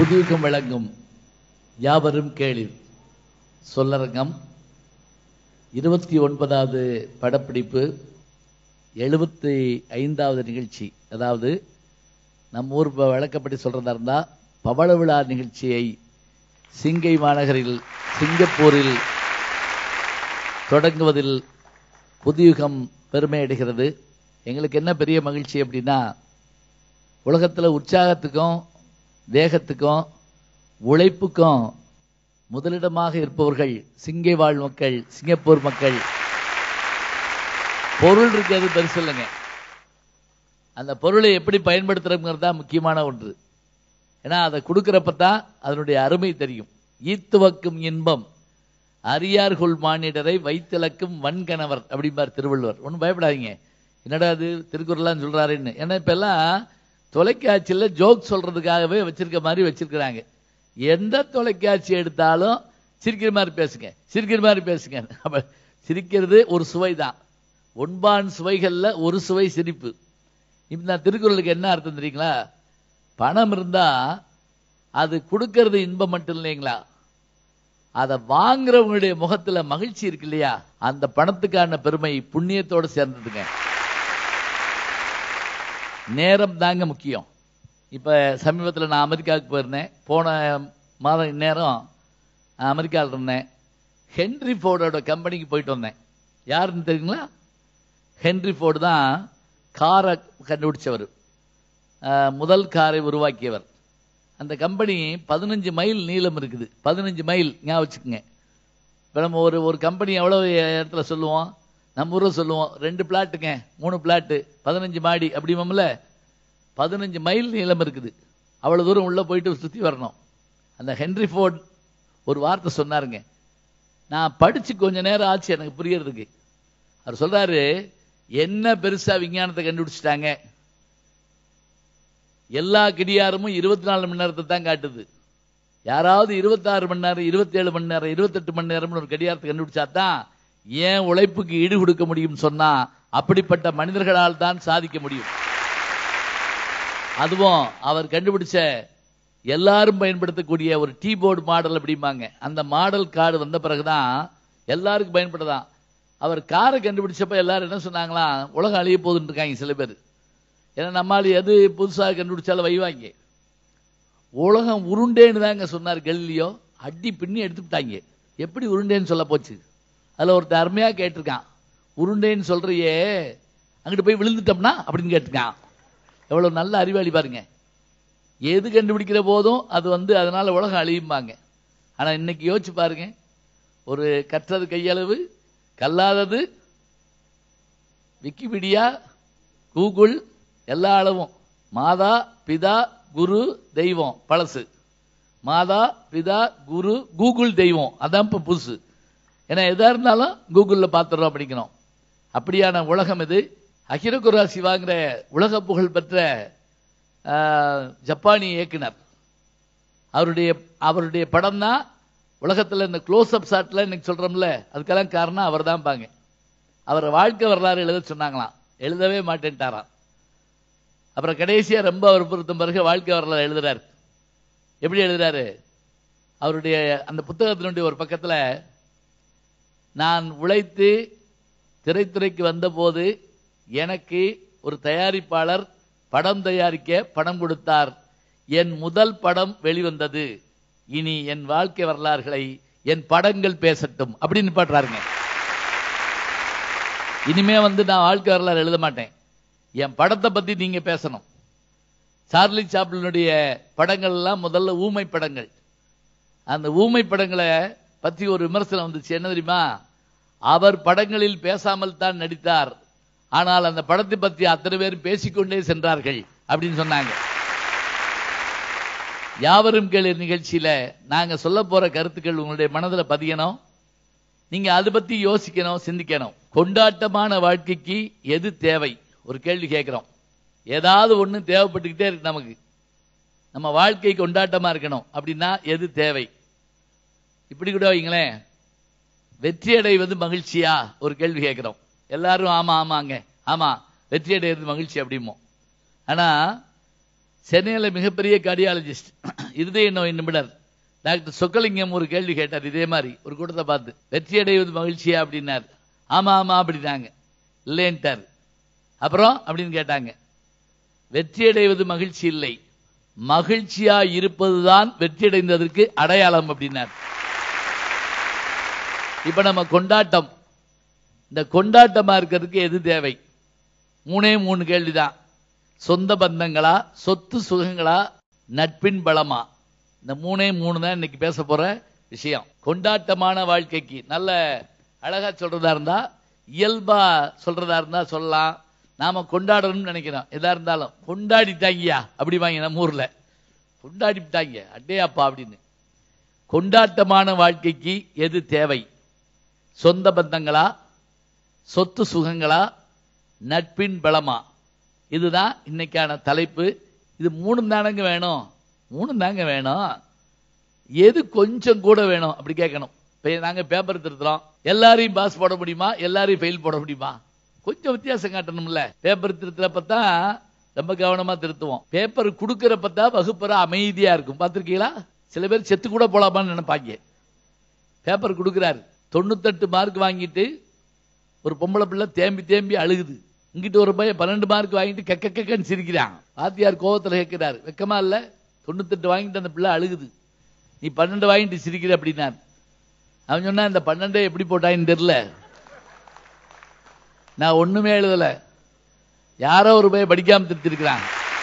புதியுகம் வழங்கும் யாவரும் கேளிர் சொல்லரங்கம் இருபத்தி ஒன்பதாவது படப்பிடிப்பு எழுபத்தி ஐந்தாவது நிகழ்ச்சி அதாவது நம்ம ஊர் ப- வழக்கப்படி சொல்றதா இருந்தா பவள விழா நிகழ்ச்சியை சிங்கை மாநகரில் சிங்கப்பூரில் தொடங்குவதில் புதியுகம் பெருமை அடைகிறது எங்களுக்கு என்ன பெரிய மகிழ்ச்சி அப்படின்னா உலகத்துல உற்சாகத்துக்கும் வேகத்துக்கும் உழைப்புக்கும் முதலிடமாக இருப்பவர்கள் சிங்கை வாழ் மக்கள் சிங்கப்பூர் மக்கள் பொருள் இருக்கிறது பெருசு இல்லைங்க அந்த பொருளை எப்படி பயன்படுத்துறோங்கிறது தான் முக்கியமான ஒன்று ஏன்னா அதை கொடுக்கறப்ப தான் அதனுடைய அருமை தெரியும் ஈத்துவக்கும் இன்பம் அரியார்கொள் மானிடரை வைத்திலக்கும் வன்கணவர் அப்படிம்பார் திருவள்ளுவர் ஒன்றும் பயப்படாதீங்க என்னடா அது திருக்குறள்லாம் சொல்றாருன்னு ஏன்னா இப்ப எல்லாம் தொலைக்காட்சியில் ஜோக் சொல்றதுக்காகவே வச்சிருக்க மாதிரி வச்சிருக்கிறாங்க எந்த தொலைக்காட்சி எடுத்தாலும் சிரிக்கிற மாதிரி பேசுங்க சிரிக்கிற மாதிரி பேசுங்க அப்ப சிரிக்கிறது ஒரு சுவை தான் ஒன்பான் சுவைகள்ல ஒரு சுவை சிரிப்பு இந்த திருக்குறளுக்கு என்ன அர்த்தம் தெரியுங்களா பணம் இருந்தா அது கொடுக்கறது இன்பம் மட்டும் இல்லைங்களா அதை வாங்குறவங்களுடைய முகத்துல மகிழ்ச்சி இருக்கு இல்லையா அந்த பணத்துக்கான பெருமை புண்ணியத்தோட சேர்ந்ததுங்க நேரம் தாங்க முக்கியம் இப்ப சமீபத்தில் நான் அமெரிக்காவுக்கு போயிருந்தேன் போன மாதம் இந்நேரம் நான் அமெரிக்காவில் இருந்தேன் ஹென்ரி ஃபோர்டோட கம்பெனிக்கு போயிட்டு வந்தேன் யாருன்னு தெரியுங்களா ஹென்ரி ஃபோர்டு தான் காரை கண்டுபிடிச்சவர் அஹ், முதல் காரை உருவாக்கியவர் அந்த கம்பெனி பதினஞ்சு மைல் நீளம் இருக்குது பதினஞ்சு மைல் ஞாபகம் வச்சுக்கோங்க இப்போ நம்ம ஒரு ஒரு கம்பெனி எவ்வளோ இடத்துல சொல்லுவோம் நம்ம ஊரில் சொல்லுவோம் ரெண்டு பிளாட்டுங்க மூணு பிளாட்டு பதினஞ்சு மாடி அப்படிமோம்ல பதினஞ்சு மைல் நீளம் இருக்குது அவ்வளோ தூரம் உள்ளே போயிட்டு சுற்றி வரணும் அந்த ஹென்ரி ஃபோர்ட் ஒரு வார்த்தை சொன்னாருங்க நான் படிச்சு கொஞ்ச நேரம் ஆச்சு எனக்கு புரியறதுக்கு அவர் சொல்றாரு என்ன பெருசா விஞ்ஞானத்தை கண்டுபிடிச்சிட்டாங்க எல்லா கிடியாரமும் இருபத்தி நாலு மணி நேரத்தை தான் காட்டுது யாராவது இருபத்தாறு மணி நேரம் இருபத்தேழு மணி நேரம் இருபத்தெட்டு மணி நேரம்னு ஒரு கடியாரத்தை கண்டுபிடிச்சா தான் ஏன் உழைப்புக்கு ஈடு கொடுக்க முடியும் சொன்னா அப்படிப்பட்ட மனிதர்களால் தான் சாதிக்க முடியும் அதுவும் அவர் கண்டுபிடிச்ச எல்லாரும் பயன்படுத்தக்கூடிய ஒரு டீபோர்டு மாடல் அப்படிம்பாங்க அந்த மாடல் கார்டு வந்த பிறகுதான் எல்லாருக்கும் பயன்படுதான் அவர் காரை கண்டுபிடிச்சப்ப எல்லாரும் என்ன சொன்னாங்களாம் உலகம் அழிய போகுதுன்னு இருக்காங்க சில பேர் ஏன்னா நம்மால் எது புதுசாக கண்டுபிடிச்சாலும் வைவாங்க உலகம் உருண்டேன்னு தாங்க சொன்னார் கெல்லியோ அடி பின்னி எடுத்துட்டாங்க எப்படி உருண்டேன்னு சொல்ல போச்சு அதுல ஒருத்தர் அருமையா கேட்டிருக்கான் உருண்டேன்னு சொல்றியே அங்கிட்டு போய் விழுந்துட்டோம்னா அப்படின்னு கேட்டிருக்கான் எவ்வளவு நல்ல அறிவாளி பாருங்க எது கண்டுபிடிக்கிற போதும் அது வந்து அதனால உலகம் அழியும்பாங்க ஆனா இன்னைக்கு யோசிச்சு பாருங்க ஒரு கற்றது கையளவு கல்லாதது விக்கிபீடியா கூகுள் எல்லா அளவும் மாதா பிதா குரு தெய்வம் பழசு மாதா பிதா குரு கூகுள் தெய்வம் அதான் இப்ப புதுசு ஏன்னா எதா இருந்தாலும் கூகுளில் பார்த்துடுறோம் அப்படிங்கிறோம் அப்படியான உலகம் இது அகிரகுரா சிவாங்கிற உலக புகழ் பெற்ற ஆஹ், ஜப்பானிய இயக்குனர் அவருடைய அவருடைய படம் தான் உலகத்துல இந்த க்ளோஸ் அப் ஷாட்ல இன்னைக்கு சொல்றோம்ல அதுக்கெல்லாம் காரணம் அவர் தான் பாங்க அவரை வாழ்க்கை வரலாறு எழுத சொன்னாங்களாம் எழுதவே மாட்டேன்ட்டாராம் அப்புறம் கடைசியா ரொம்ப அவர் பொருத்தம் பிறகு வாழ்க்கை வரலாறு எழுதுறாரு எப்படி எழுதுறாரு அவருடைய அந்த புத்தகத்தினுடைய ஒரு பக்கத்துல நான் உழைத்து திரைத்துறைக்கு வந்தபோது எனக்கு ஒரு தயாரிப்பாளர் படம் தயாரிக்க பணம் கொடுத்தார் என் முதல் படம் வெளிவந்தது இனி என் வாழ்க்கை வரலாறுகளை என் படங்கள் பேசட்டும் அப்படின்னு பாடுறாருங்க இனிமே வந்து நான் வாழ்க்கை வரலாறு எழுத மாட்டேன் என் படத்தை பத்தி நீங்க பேசணும் சார்லி சாப்ளினுடைய படங்கள் எல்லாம் முதல்ல ஊமை படங்கள் அந்த ஊமை படங்களை பத்தி ஒரு விமர்சனம் வந்துச்சு என்ன தெரியுமா அவர் படங்களில் பேசாமல் தான் நடித்தார் ஆனால் அந்த படத்தை பத்தி அத்தனை பேரும் பேசிக்கொண்டே சென்றார்கள் அப்படின்னு சொன்னாங்க யாவரும் கேளு நிகழ்ச்சியில நாங்க சொல்ல போற கருத்துக்கள் உங்களுடைய மனதுல பதியணும் நீங்க அதை பத்தி யோசிக்கணும் சிந்திக்கணும் கொண்டாட்டமான வாழ்க்கைக்கு எது தேவை ஒரு கேள்வி கேட்கிறோம் ஏதாவது ஒண்ணு தேவைப்பட்டுக்கிட்டே இருக்கு நமக்கு நம்ம வாழ்க்கை கொண்டாட்டமா இருக்கணும் அப்படின்னா எது தேவை இப்படி கூட வைங்களேன் வெற்றி அடைவது மகிழ்ச்சியா ஒரு கேள்வி கேட்கிறோம் எல்லாரும் ஆமா ஆமாங்க ஆமா வெற்றி அடைவது மகிழ்ச்சி அப்படிமோ ஆனா சென்னையில் மிகப்பெரிய கார்டியாலஜிஸ்ட் இருதய நோய் நிபுணர் டாக்டர் சொக்கலிங்கம் ஒரு கேள்வி கேட்டார் இதே மாதிரி ஒரு கூட்டத்தை பார்த்து வெற்றி அடைவது மகிழ்ச்சியா அப்படின்னார் ஆமா ஆமா அப்படின்னாங்க இல்லைன்ட்டார் அப்புறம் அப்படின்னு கேட்டாங்க வெற்றி அடைவது மகிழ்ச்சி இல்லை மகிழ்ச்சியா இருப்பதுதான் வெற்றி அடைந்ததற்கு அடையாளம் அப்படின்னார் இப்ப நம்ம கொண்டாட்டம் இந்த கொண்டாட்டமா இருக்கிறதுக்கு எது தேவை மூணே மூணு கேள்விதான் சொந்த பந்தங்களா சொத்து சுகங்களா நட்பின் பலமா இந்த மூணே மூணு தான் இன்னைக்கு பேச போற விஷயம் கொண்டாட்டமான வாழ்க்கைக்கு நல்ல அழகா சொல்றதா இருந்தா இயல்பா சொல்றதா இருந்தா சொல்லலாம் நாம கொண்டாடணும்னு நினைக்கிறோம் எதா இருந்தாலும் கொண்டாடிட்டாங்கயா அப்படி வாங்க நம்ம ஊர்ல கொண்டாடிட்டாங்க அட்டே அப்பா அப்படின்னு கொண்டாட்டமான வாழ்க்கைக்கு எது தேவை சொந்த பந்தங்களா சொத்து சுகங்களா நட்பின் பலமா இதுதான் இன்னைக்கான தலைப்பு இது மூணு தானங்க வேணும் மூணு தாங்க வேணும் எது கொஞ்சம் கூட வேணும் அப்படி கேட்கணும் இப்ப நாங்க பேப்பர் திருத்துறோம் எல்லாரையும் பாஸ் போட முடியுமா எல்லாரையும் ஃபெயில் போட முடியுமா கொஞ்சம் வித்தியாசம் காட்டணும்ல பேப்பர் திருத்துறப்ப தான் ரொம்ப கவனமா திருத்துவோம் பேப்பர் கொடுக்கறப்ப தான் வகுப்பற அமைதியா இருக்கும் பார்த்திருக்கீங்களா சில பேர் செத்து கூட போலாமான்னு நினைப்பாங்க பேப்பர் கொடுக்குறாரு தொண்ணூத்தெட்டு மார்க் வாங்கிட்டு ஒரு பொம்பளை பிள்ளை தேம்பி தேம்பி அழுகுது இங்கிட்டு ஒரு பையன் பன்னெண்டு மார்க் வாங்கிட்டு கக்க கக்கன்னு சிரிக்கிறான் வாத்தியார் கோவத்துல கேட்கிறாரு வெக்கமா இல்ல தொண்ணூத்தெட்டு வாங்கிட்டு அந்த பிள்ளை அழுகுது நீ பன்னெண்டு வாங்கிட்டு சிரிக்கிற அப்படின்னார் அவன் சொன்னா இந்த பன்னெண்டே எப்படி போட்டான்னு தெரியல நான் ஒண்ணுமே எழுதல யாரோ ஒரு பையன் படிக்காம திருத்திருக்கிறான்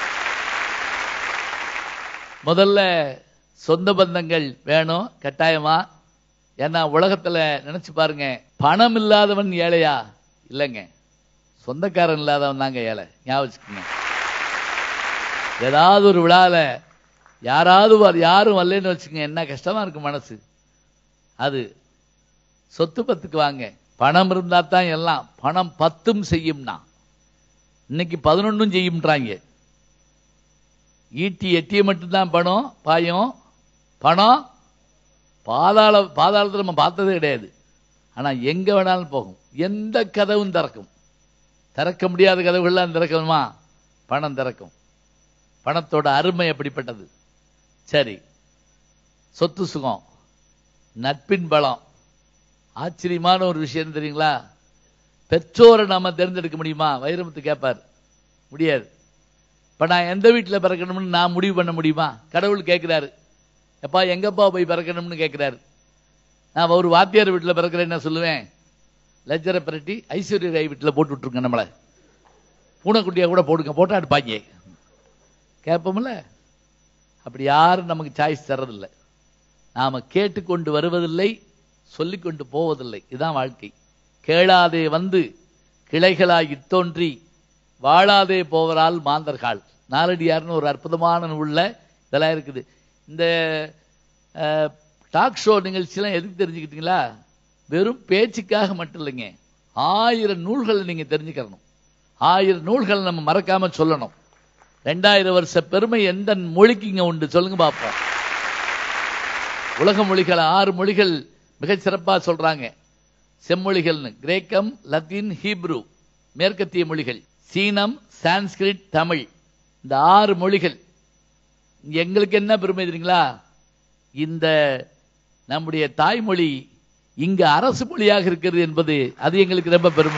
முதல்ல சொந்த பந்தங்கள் வேணும் கட்டாயமா ஏன்னா உலகத்துல நினைச்சு பாருங்க பணம் இல்லாதவன் ஏழையா இல்லைங்க சொந்தக்காரன் இல்லாதவன் தாங்க ஏழை ஞாபகம் வச்சுக்கோங்க ஏதாவது ஒரு விழால யாராவது வர- யாரும் வரலன்னு வச்சுக்கோங்க என்ன கஷ்டமா இருக்கு மனசு அது சொத்து பத்துக்கு வாங்க பணம் இருந்தா தான் எல்லாம் பணம் பத்தும் செய்யும்னா இன்னைக்கு பதினொன்னும் செய்யும்ன்றாங்க ஈட்டி எட்டிய மட்டும்தான் பணம் பாயம் பணம் பாதாள பாதாளத்தில் நம்ம பார்த்ததே கிடையாது ஆனா எங்க வேணாலும் போகும் எந்த கதவும் திறக்கும் திறக்க முடியாத கதவுகள்லாம் திறக்கணுமா பணம் திறக்கும் பணத்தோட அருமை அப்படிப்பட்டது சரி சொத்து சுகம் நட்பின் பலம் ஆச்சரியமான ஒரு விஷயம் தெரியுங்களா பெற்றோரை நாம தேர்ந்தெடுக்க முடியுமா வைரமுத்து கேட்பார் முடியாது இப்ப நான் எந்த வீட்டுல பிறக்கணும்னு நான் முடிவு பண்ண முடியுமா கடவுள் கேட்கிறாரு எப்பா எங்கப்பா போய் பிறக்கணும்னு கேட்கிறாரு நான் ஒரு வாத்தியார் வீட்டுல பிறக்கிறேன் என்ன சொல்லுவேன் லஜ்ஜரை பிரட்டி ஐஸ்வர்யா ராய் வீட்டுல போட்டு விட்டுருங்க நம்மளை பூனைக்குட்டியா கூட போடுங்க போட்டா எடுப்பாங்க கேட்போம்ல அப்படி யாரும் நமக்கு சாய்ஸ் தர்றதில்லை நாம கேட்டுக்கொண்டு வருவதில்லை சொல்லிக்கொண்டு போவதில்லை இதுதான் வாழ்க்கை கேளாதே வந்து கிளைகளாய் இத்தோன்றி வாழாதே போவரால் மாந்தர்கள் நாலடியார்னு ஒரு அற்புதமான நூல்ல இதெல்லாம் இருக்குது இந்த டாக் ஷோ நிகழ்ச்சியெல்லாம் எதுக்கு தெரிஞ்சுக்கிட்டீங்களா வெறும் பேச்சுக்காக மட்டும் இல்லைங்க ஆயிரம் நூல்களை நீங்க தெரிஞ்சுக்கிறணும் ஆயிரம் நூல்களை நம்ம மறக்காம சொல்லணும் ரெண்டாயிரம் வருஷ பெருமை எந்த மொழிக்கு இங்க உண்டு சொல்லுங்க பார்ப்போம் உலக மொழிகள் ஆறு மொழிகள் மிகச் சிறப்பா சொல்றாங்க செம்மொழிகள்னு கிரேக்கம் லத்தீன் ஹீப்ரு மேற்கத்திய மொழிகள் சீனம் சான்ஸ்கிரிட் தமிழ் இந்த ஆறு மொழிகள் எங்களுக்கு என்ன பெருமை தெரியுங்களா இந்த நம்முடைய தாய்மொழி இங்க அரசு மொழியாக இருக்கிறது என்பது அது எங்களுக்கு ரொம்ப பெருமை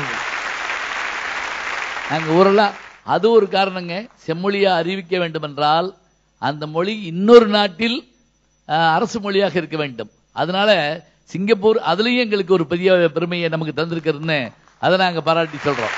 நாங்க ஊரெல்லாம் அது ஒரு காரணங்க செம்மொழியா அறிவிக்க வேண்டும் என்றால் அந்த மொழி இன்னொரு நாட்டில் அஹ், அரசு மொழியாக இருக்க வேண்டும் அதனால சிங்கப்பூர் அதுலயும் எங்களுக்கு ஒரு பெரிய பெருமையை நமக்கு தந்திருக்கிறதுன்னு அதை நாங்க பாராட்டி சொல்றோம்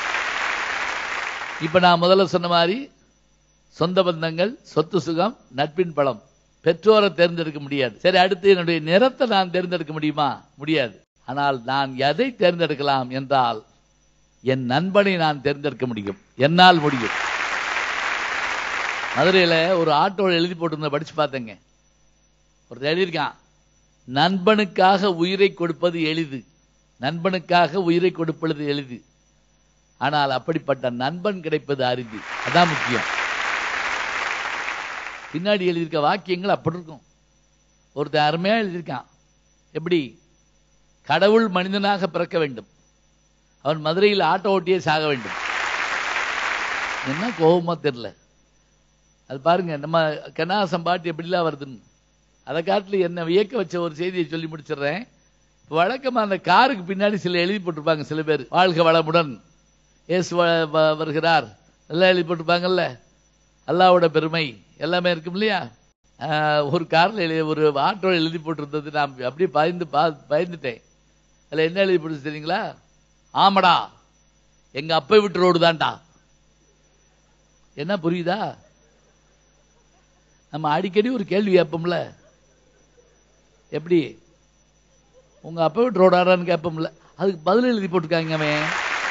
இப்ப நான் முதல்ல சொன்ன மாதிரி சொந்த பந்தங்கள் சொத்து சுகம் நட்பின் பலம் பெற்றோரை தேர்ந்தெடுக்க முடியாது சரி அடுத்து என்னுடைய நிறத்தை நான் தேர்ந்தெடுக்க முடியுமா முடியாது ஆனால் நான் எதை தேர்ந்தெடுக்கலாம் என்றால் என் நண்பனை நான் தேர்ந்தெடுக்க முடியும் என்னால் முடியும் மதுரையில ஒரு ஆட்டோவில் எழுதி போட்டிருந்த படிச்சு பார்த்தேங்க ஒருத்தர் எழுதியிருக்கான் நண்பனுக்காக உயிரை கொடுப்பது எளிது நண்பனுக்காக உயிரை கொடுப்பது எளிது ஆனால் அப்படிப்பட்ட நண்பன் கிடைப்பது அரிது அதான் முக்கியம் பின்னாடி எழுதியிருக்க வாக்கியங்கள் அப்படி இருக்கும் ஒருத்தன் அருமையா எழுதியிருக்கான் எப்படி கடவுள் மனிதனாக பிறக்க வேண்டும் அவன் மதுரையில் ஆட்டோ ஓட்டியே சாக வேண்டும் என்ன கோபமா தெரியல அது பாருங்க நம்ம கண்ணாசம் பாட்டு எப்படிலாம் வருதுன்னு அதை காட்டில் என்ன வியக்க வச்ச ஒரு செய்தியை சொல்லி முடிச்சிடுறேன் வழக்கமா அந்த காருக்கு பின்னாடி சில எழுதி போட்டிருப்பாங்க சில பேர் வாழ்க வளமுடன் இயேசு வ- வ- வருகிறார் எல்லாம் எழுதி போட்டிருப்பாங்கல்ல அல்லாவோட பெருமை எல்லாமே இருக்கும் இல்லையா ஆஹ், ஒரு கார்ல எழுதி ஒரு ஆட்டோ எழுதி போட்டிருந்தது நான் அப்படியே பயந்து பா- பயந்துட்டேன் அதுல என்ன எழுதி போட்டு தெரியுங்களா ஆமாடா எங்க அப்பை விட்டு ரோடு தான்டா என்ன புரியுதா நம்ம அடிக்கடி ஒரு கேள்வி கேட்போம்ல எப்படி உங்க அப்பா விட்டு ரோடாடான்னு கேட்போம்ல அதுக்கு பதில் எழுதி போட்டிருக்காங்க அவன்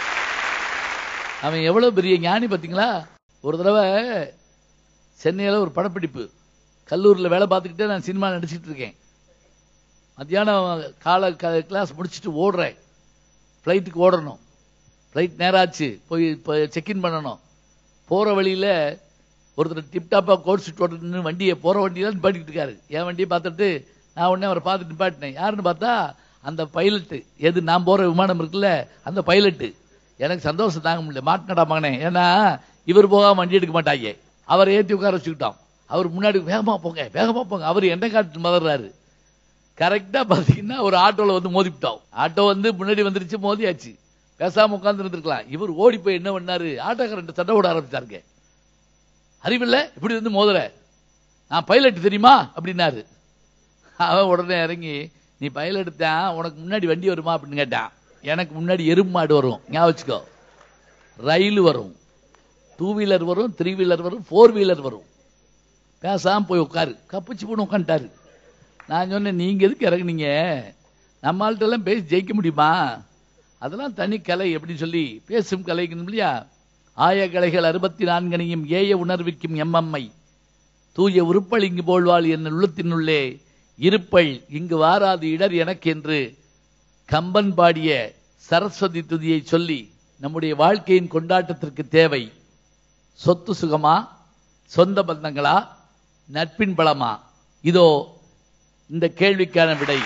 அவன் எவ்வளவு பெரிய ஞானி பார்த்தீங்களா ஒரு தடவை சென்னையில ஒரு படப்பிடிப்பு கல்லூரியில் வேலை பார்த்துக்கிட்டே நான் சினிமா நடிச்சிட்டு இருக்கேன் மத்தியானம் காலை கிளாஸ் முடிச்சுட்டு ஓடுறேன் ஃப்ளைட்டுக்கு ஓடணும் ஃப்ளைட் நேராச்சு போய் இப்போ செக்இன் பண்ணணும் போற வழியில ஒருத்தர் டிப்டாப்பா கோட் சூட் போட்டு நின்னு வண்டியை போற வண்டியில நிப்பாட்டிட்டு இருக்காரு என் வண்டியை பார்த்துட்டு நான் உடனே அவரை பார்த்துட்டு நிப்பாட்டினேன் யாருன்னு பார்த்தா அந்த பைலட்டு எது நான் போற விமானம் இருக்குல்ல அந்த பைலட்டு எனக்கு சந்தோஷம் தாங்க முடியல மாட்டினடா மகனே ஏன்னா இவர் போகாம வண்டி எடுக்க மாட்டாங்க அவரை ஏத்தி உட்கார வச்சுக்கிட்டோம் அவர் முன்னாடி வேகமா போங்க வேகமா போங்க அவர் எந்த காட்டு மதறாரு கரெக்டா பாத்தீங்கன்னா ஒரு ஆட்டோல வந்து மோதிவிட்டோம் ஆட்டோ வந்து முன்னாடி வந்துருச்சு மோதியாச்சு பேசாம உட்கார்ந்து இருந்திருக்கலாம் இவர் ஓடி போய் என்ன பண்ணாரு ஆட்டோக்காரன் சண்டை போட ஆரம்பிச்சாருங்க அறிவில்ல இப்படி வந்து மோதுற நான் பைலட் தெரியுமா அப்படின்னாரு அவன் உடனே இறங்கி நீ பைலட் தான் உனக்கு முன்னாடி வண்டி வருமா அப்படின்னு கேட்டான் எனக்கு முன்னாடி எறும்பு மாடு வரும் ஞாபகம் வச்சுக்கோ ரயில் வரும் டூ வீலர் வரும் த்ரீ வீலர் வரும் ஃபோர் வீலர் வரும் பேசாம போய் உட்காரு கப்பிச்சு போன்னு உட்காந்துட்டாரு நான் சொன்னேன் நீங்க எதுக்கு இறங்குனீங்க நம்மள்ட்ட எல்லாம் பேசி ஜெயிக்க முடியுமா அதெல்லாம் தனி கலை எப்படி சொல்லி பேசும் கலைக்கணும் இல்லையா ஆய கலைகள் அறுபத்தி நான்கனையும் ஏய உணர்விக்கும் எம்மம்மை தூய உருப்பல் இங்கு போழ்வாள் என் உள்ளத்தினுள்ளே இருப்பள் இங்கு வாராது இடர் எனக்கென்று கம்பன் பாடிய சரஸ்வதி துதியை சொல்லி நம்முடைய வாழ்க்கையின் கொண்டாட்டத்திற்கு தேவை சொத்து சுகமா சொந்த பந்தங்களா நட்பின் பலமா இதோ இந்த கேள்விக்கான விடை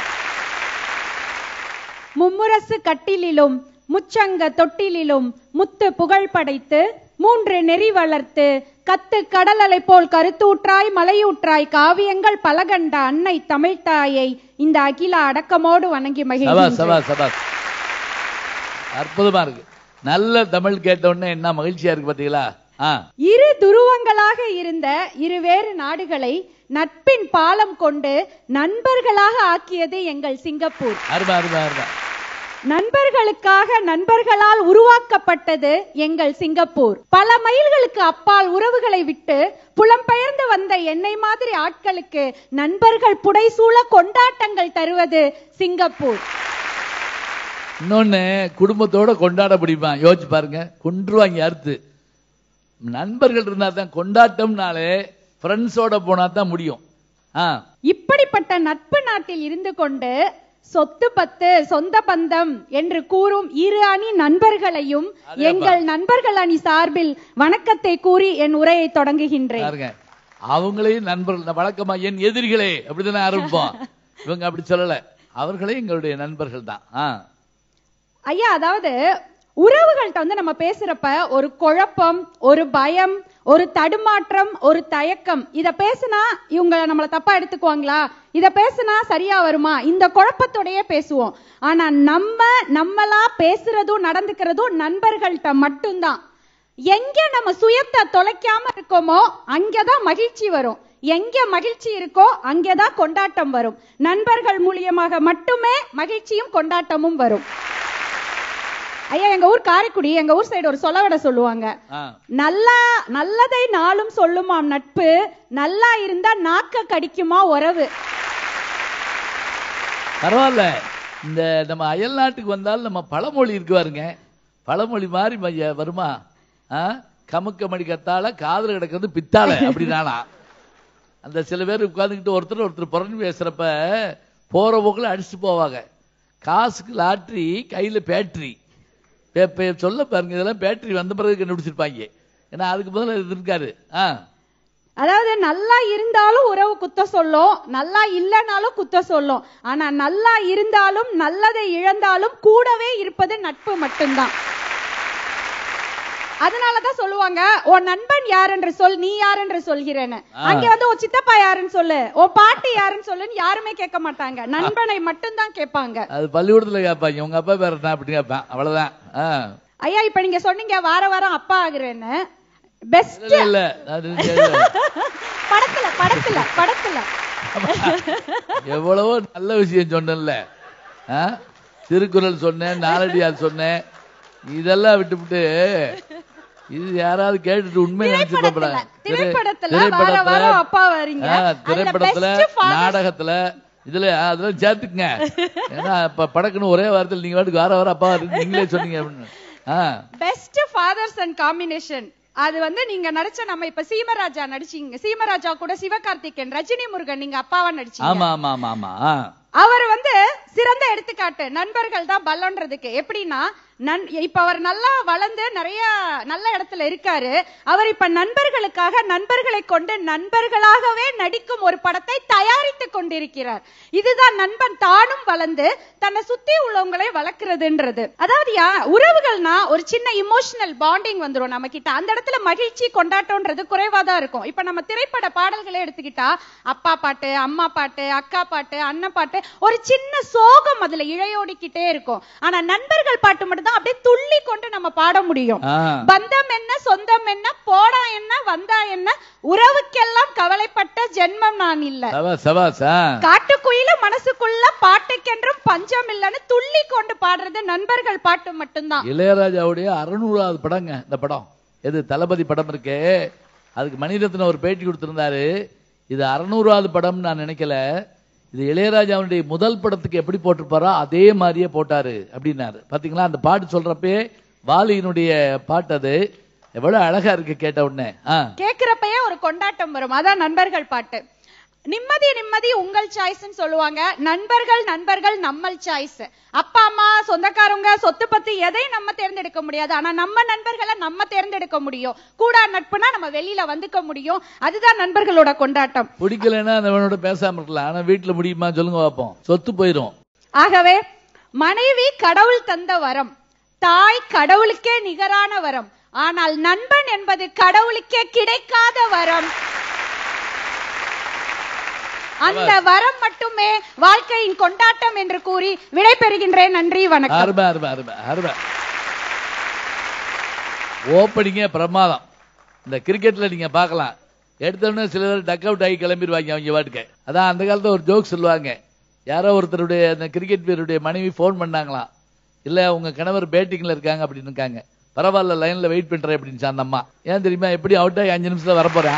மும்முரசு கட்டிலிலும் முச்சங்க தொட்டிலிலும் முத்து புகழ் படைத்து மூன்று நெறி வளர்த்து கத்து கடலலை போல் கருத்தூற்றாய் மலையூற்றாய் காவியங்கள் பலகண்ட அன்னை தமிழ்த்தாயை இந்த அகில அடக்கமோடு வணங்கி சபா மகிழ்கின்றேன் சபா சபா அற்புதமா இருக்கு நல்ல தமிழ் கேட்ட உடனே என்ன மகிழ்ச்சியா இருக்கு பாத்தீங்களா ஆ இரு துருவங்களாக இருந்த இருவேறு நாடுகளை நட்பின் பாலம் கொண்டு நண்பர்களாக ஆக்கியது எங்கள் சிங்கப்பூர் அருமை அருமை அருமை நண்பர்களுக்காக நண்பர்களால் உருவாக்கப்பட்டது எங்கள் சிங்கப்பூர் பல மைல்களுக்கு அப்பால் உறவுகளை விட்டு புலம்பெயர்ந்து வந்த என்னை மாதிரி ஆட்களுக்கு நண்பர்கள் புடைசூழ கொண்டாட்டங்கள் தருவது சிங்கப்பூர் இன்னொன்னு குடும்பத்தோட கொண்டாட முடியுமா யோசிச்சு பாருங்க கொன்றுவாங்க அறுத்து நண்பர்கள் இருந்தா தான் கொண்டாட்டம்னாலே ஃப்ரெண்ட்ஸோட போனா தான் முடியும் ஆ இப்படிப்பட்ட நட்பு நாட்டில் இருந்து கொண்டு சொத்து பத்து சொந்த பந்தம் என்று கூறும் இரு அணி நண்பர்களையும் அதேப்பா. எங்கள் நண்பர்கள் அணி சார்பில் வணக்கத்தை கூறி என் உரையை தொடங்குகின்றேன் பாருங்க அவங்களையும் நண்பர்கள் வழக்கமா என் எதிரிகளே அப்படிதானே ஆரம்பிப்போம் இவங்க அப்படி சொல்லல அவர்களே எங்களுடைய நண்பர்கள் தான் ஆ ஐயா அதாவது உறவுகள்கிட்ட வந்து நம்ம பேசுறப்ப ஒரு குழப்பம் ஒரு பயம் ஒரு தடுமாற்றம் ஒரு தயக்கம் இத பேசுனா இவங்க நம்மள தப்பா எடுத்துக்குவாங்களா இத பேசுனா சரியா வருமா இந்த குழப்பத்தோடயே பேசுவோம் ஆனா நம்ம நம்மளா பேசுறதும் நடந்துக்கிறதும் நண்பர்கள்ட்ட மட்டும்தான் எங்க நம்ம சுயத்தை தொலைக்காம இருக்கோமோ அங்கதான் மகிழ்ச்சி வரும் எங்க மகிழ்ச்சி இருக்கோ அங்கதான் கொண்டாட்டம் வரும் நண்பர்கள் மூலியமாக மட்டுமே மகிழ்ச்சியும் கொண்டாட்டமும் வரும் ஐயா எங்க ஊர் காரைக்குடி எங்க ஊர் சைடு ஒரு சொலவடை சொல்லுவாங்க ஆ நல்லா நல்லதை நாளும் சொல்லுமாம் நட்பு நல்லா இருந்தா நாக்க கடிக்குமா உறவு பரவாயில்ல இந்த நம்ம அயல் நாட்டுக்கு வந்தாலும் நம்ம பழமொழி இருக்கு பாருங்க பழமொழி மாதிரி ம- வருமா ஆ? கமுக்க மணி கத்தால காதுல கிடக்கிறது பித்தால அப்படின்னானா அந்த சில பேர் உட்கார்ந்துக்கிட்டு ஒருத்தர் ஒருத்தர் புறணி பேசுறப்ப போற போக்குல அடிச்சுட்டு போவாங்க காசுக்கு லாட்ரி கையில பேட்டரி சொல்ல பாருங்க இதெல்லாம் பேட்டரி வந்த பிறகு கண்டுபிடிச்சிருப்பாங்க ஏன்னா அதுக்கு பதிலா இது இருக்காரு ஆ அதாவது நல்லா இருந்தாலும் உறவு குத்த சொல்லும் நல்லா இல்லைனாலும் குத்த சொல்லும் ஆனா நல்லா இருந்தாலும் நல்லதை இழந்தாலும் கூடவே இருப்பது நட்பு மட்டும்தான் அதனாலதான் சொல்லுவாங்க உன் நண்பன் யார் என்று சொல் நீ யார் என்று சொல்கிறேன்னு ஆ. அங்க வந்து உன் சித்தப்பா யாருன்னு சொல்லு உன் பாட்டி யாருன்னு சொல்லுன்னு யாருமே கேட்க மாட்டாங்க நண்பனை மட்டும்தான் கேட்பாங்க அது பள்ளிக்கூடத்துல கேட்பாங்க உங்க அப்பா பேர் என்ன அப்படின்னு கேட்பேன் அவ்வளவுதான் ஆ. ஐயா இப்ப நீங்க சொன்னீங்க வார வாரம் அப்பா ஆகுறேன்னு பெஸ்ட் இல்ல இல்ல அது இல்ல. படத்துல படத்துல படத்துல எவ்வளவோ நல்ல விஷயம் சொன்னேன்ல ஆ? திருக்குறள் சொன்னேன் நாலடியார் சொன்னேன் இதெல்லாம் விட்டுவிட்டு இது யாராவது கேட்டுட்டு உண்மை நினைச்சு திரைப்படத்துல பாப்படா திரைப்படத்துல வார வாரம் அப்பா வரீங்க அதுல திரைப்படத்துல best father- நாடகத்துல இதுல அதெல்லாம் சேர்த்துக்குங்க ஏன்னா இப்ப படக்குன்னு ஒரே வாரத்தில் நீங்க வாட்டுக்கு வார வாரம் அப்பா வருது நீங்களே சொன்னீங்க அப்படின்னு ஆ பெஸ்ட் ஃபாதர்ஸ் அண்ட் காம்பினேஷன் அது வந்து நீங்க நடிச்ச நம்ம இப்ப சீமராஜா நடிச்சீங்க சீமராஜா கூட சிவகார்த்திகேயன் ரஜினி முருகன் நீங்க அப்பாவா நடிச்சீங்க ஆமா ஆமா ஆமா ஆமா ஆ. அவர் வந்து சிறந்த எடுத்துக்காட்டு நண்பர்கள் தான் பலன்றதுக்கு எப்படின்னா நன் இப்ப அவர் நல்லா வளர்ந்து நிறைய நல்ல இடத்துல இருக்காரு அவர் இப்ப நண்பர்களுக்காக நண்பர்களை கொண்டு நண்பர்களாகவே நடிக்கும் ஒரு படத்தை தயாரித்துக் கொண்டிருக்கிறார் இதுதான் நண்பன் தானும் வளர்ந்து தன்னை சுத்தி உள்ளவங்களை வளர்க்கிறதுன்றது அதாவது யா உறவுகள்னா ஒரு சின்ன இமோஷனல் பாண்டிங் வந்துரும் நம்ம கிட்ட அந்த இடத்துல மகிழ்ச்சி கொண்டாட்டம்ன்றது குறைவா தான் இருக்கும் இப்ப நம்ம திரைப்பட பாடல்களை எடுத்துக்கிட்டா அப்பா பாட்டு அம்மா பாட்டு அக்கா பாட்டு அண்ணன் பாட்டு ஒரு சின்ன சோகம் அதுல இழையோடிக்கிட்டே இருக்கும் ஆனா நண்பர்கள் பாட்டு மட்டும் தான் அப்படியே துள்ளி கொண்டு நம்ம பாட முடியும் ஆ. பந்தம் என்ன சொந்தம் என்ன போடா என்ன வந்தா என்ன உறவுக்கெல்லாம் கவலைப்பட்ட ஜென்மம் நான் இல்ல சபாஸ் சபாஸ் ஆ. காட்டுக்குயில மனசுக்குள்ள பாட்டுக்கென்றும் பஞ்சம் இல்லைன்னு துள்ளி கொண்டு பாடுறது நண்பர்கள் பாட்டு மட்டும்தான் இளையராஜாவுடைய அறுநூறாவது படங்க இந்த படம் எது தளபதி படம் இருக்கே அதுக்கு மணிரத்னம் ஒரு பேட்டி கொடுத்திருந்தாரு இது அறுநூறாவது படம் நான் நினைக்கல இது இளையராஜாவுடைய முதல் படத்துக்கு எப்படி போட்டிருப்பாரோ அதே மாதிரியே போட்டாரு அப்படின்னாரு பாத்தீங்களா அந்த பாட்டு சொல்றப்பே வாலியினுடைய பாட்டு அது எவ்வளவு அழகா இருக்கு கேட்ட உடனே ஆ கேக்குறப்பயே ஒரு கொண்டாட்டம் வரும் அதான் நண்பர்கள் பாட்டு நிம்மதி நிம்மதி உங்கள் சாய்ஸ்னு சொல்லுவாங்க நண்பர்கள் நண்பர்கள் நம்மள் சாய்ஸ் அப்பா அம்மா சொந்தக்காரங்க சொத்து பத்து எதையும் நம்ம தேர்ந்தெடுக்க முடியாது ஆனா நம்ம நண்பர்களை நம்ம தேர்ந்தெடுக்க முடியும் கூடா நட்புனா நம்ம வெளியில வந்துக்க முடியும் அதுதான் நண்பர்களோட கொண்டாட்டம் பிடிக்கலைன்னா அவனோட பேசாம இருக்கலாம் ஆனா வீட்டுல முடியுமா சொல்லுங்க பார்ப்போம் சொத்து போயிரும் ஆகவே மனைவி கடவுள் தந்த வரம் தாய் கடவுளுக்கே நிகரான வரம் ஆனால் நண்பன் என்பது கடவுளுக்கே கிடைக்காத வரம் அந்த வரம் மட்டுமே வாழ்க்கையின் கொண்டாட்டம் என்று கூறி விடைபெறுகின்றேன் நன்றி வணக்கம் அருமை அருமை அருமை அருமை ஓப்பனிங்கே பிரமாதம் இந்த கிரிக்கெட்ல நீங்க பார்க்கலாம் எடுத்தோடனே சில பேர் டக் அவுட் ஆகி கிளம்பிடுவாங்க அவங்க வாட்டுக்கு அதான் அந்த காலத்துல ஒரு ஜோக் சொல்லுவாங்க யாரோ ஒருத்தருடைய அந்த கிரிக்கெட் வீரருடைய மனைவி ஃபோன் பண்ணாங்களாம் இல்ல உங்க கணவர் பேட்டிங்ல இருக்காங்க அப்படின்னு இருக்காங்க பரவாயில்ல லைன்ல வெயிட் பண்றேன் அப்படின்னு அந்த அம்மா ஏன் தெரியுமா எப்படி அவுட் ஆகி அஞ்சு நிமிஷத்துல வரப்போறேன்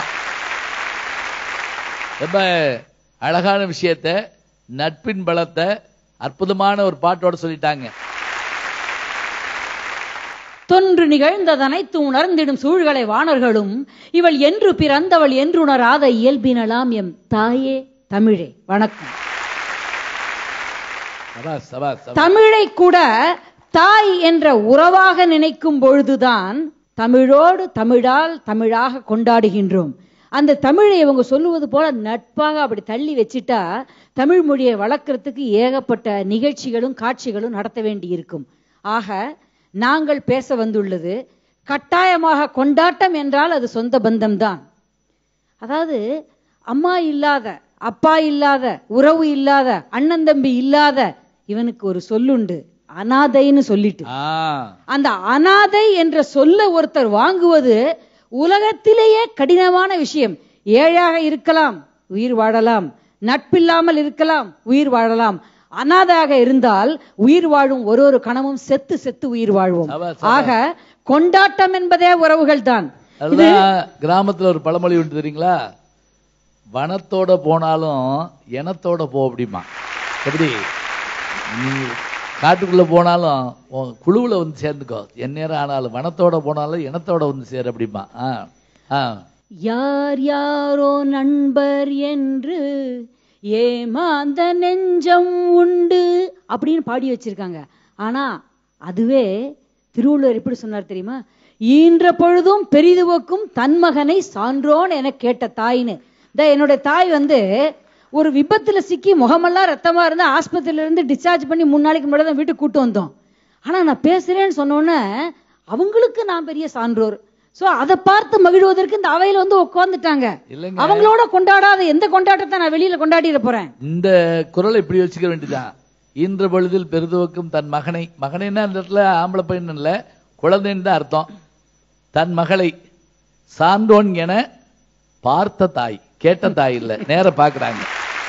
ரொம்ப அழகான விஷயத்த நட்பின் பலத்தை அற்புதமான ஒரு பாட்டோட சொல்லிட்டாங்க தொன்று நிகழ்ந்ததனைத்து உணர்ந்திடும் சூழ்களை வாணர்களும் இவள் என்று பிறந்தவள் என்றுணராத இயல்பினலாம் எம் தாயே தமிழே வணக்கம் சபாஸ் சபாஸ் சபாஸ். தமிழை கூட தாய் என்ற உறவாக நினைக்கும் பொழுதுதான் தமிழோடு தமிழால் தமிழாக கொண்டாடுகின்றோம் அந்த தமிழை இவங்க சொல்லுவது போல நட்பாக அப்படி தள்ளி வச்சிட்டா தமிழ் மொழியை வளர்க்கறதுக்கு ஏகப்பட்ட நிகழ்ச்சிகளும் காட்சிகளும் நடத்த வேண்டி இருக்கும் ஆக நாங்கள் பேச வந்துள்ளது கட்டாயமாக கொண்டாட்டம் என்றால் அது சொந்த பந்தம்தான் அதாவது அம்மா இல்லாத அப்பா இல்லாத உறவு இல்லாத அண்ணன் தம்பி இல்லாத இவனுக்கு ஒரு சொல்லுண்டு அனாதைன்னு சொல்லிட்டு ஆ அந்த அனாதை என்ற சொல்ல ஒருத்தர் வாங்குவது உலகத்திலேயே கடினமான விஷயம் ஏழையாக இருக்கலாம் உயிர் வாழலாம் நட்பில்லாமல் இருக்கலாம் உயிர் வாழலாம் அனாதையாக இருந்தால் உயிர் வாழும் ஒரு ஒரு கணமும் செத்து செத்து உயிர் வாழ்வோம் சபாஸ், ஆக கொண்டாட்டம் என்பதே உறவுகள் தான் அதுதான் கிராமத்துல ஒரு பழமொழி உண்டு தெரியுங்களா வனத்தோட போனாலும் இனத்தோட போ அப்படிமா எப்படி நீ காட்டுக்குள்ள போனாலும் உன் குழுவுல வந்து சேர்ந்துக்கோ என் நேரம் ஆனாலும் வனத்தோட போனாலும் இனத்தோட வந்து சேர் அப்படிமா ஆ ஆ யார் யாரோ நண்பர் என்று ஏமாந்த நெஞ்சம் உண்டு அப்படின்னு பாடி வச்சிருக்காங்க ஆனா அதுவே திருவள்ளுவர் எப்படி சொன்னார் தெரியுமா ஈன்ற பொழுதும் பெரிதுவக்கும் தன் மகனை சான்றோன் என கேட்ட தாயின்னு இந்த என்னுடைய தாய் வந்து ஒரு விபத்துல சிக்கி முகமெல்லாம் ரத்தமா இருந்து ஆஸ்பத்திரியில இருந்து டிஸ்சார்ஜ் பண்ணி மூணு நாளைக்கு முன்னாடி தான் வீட்டுக்கு கூட்டு வந்தோம் ஆனா நான் பேசுறேன்னு சொன்னோன்னே அவங்களுக்கு நான் பெரிய சான்றோர் சோ அதை பார்த்து மகிழ்வதற்கு இந்த அவையில வந்து உட்கார்ந்துட்டாங்க இல்லைங்க அவங்களோட கொண்டாடாத எந்த கொண்டாட்டத்தை நான் வெளியில கொண்டாடிட போறேன் இந்த குரலை இப்படி வச்சுக்க வேண்டியதுதான் இன்ற பொழுதில் பெருதுவக்கும் தன் மகனை மகனைன்னா அந்த இடத்துல ஆம்பளை பையன் இல்ல குழந்தைன்னு தான் அர்த்தம் தன் மகளை சான்றோன் என பார்த்த தாய் கேட்ட தாய் இல்ல நேர பாக்குறாங்க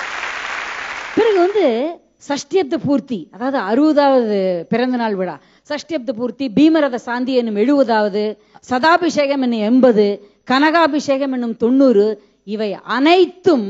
பிறகு வந்து சஷ்டியப்த பூர்த்தி அதாவது அறுபதாவது பிறந்த நாள் விழா சஷ்டியப்த பூர்த்தி பீமரத சாந்தி என்னும் எழுபதாவது சதாபிஷேகம் என்னும் எண்பது கனகாபிஷேகம் என்னும் தொண்ணூறு இவை அனைத்தும்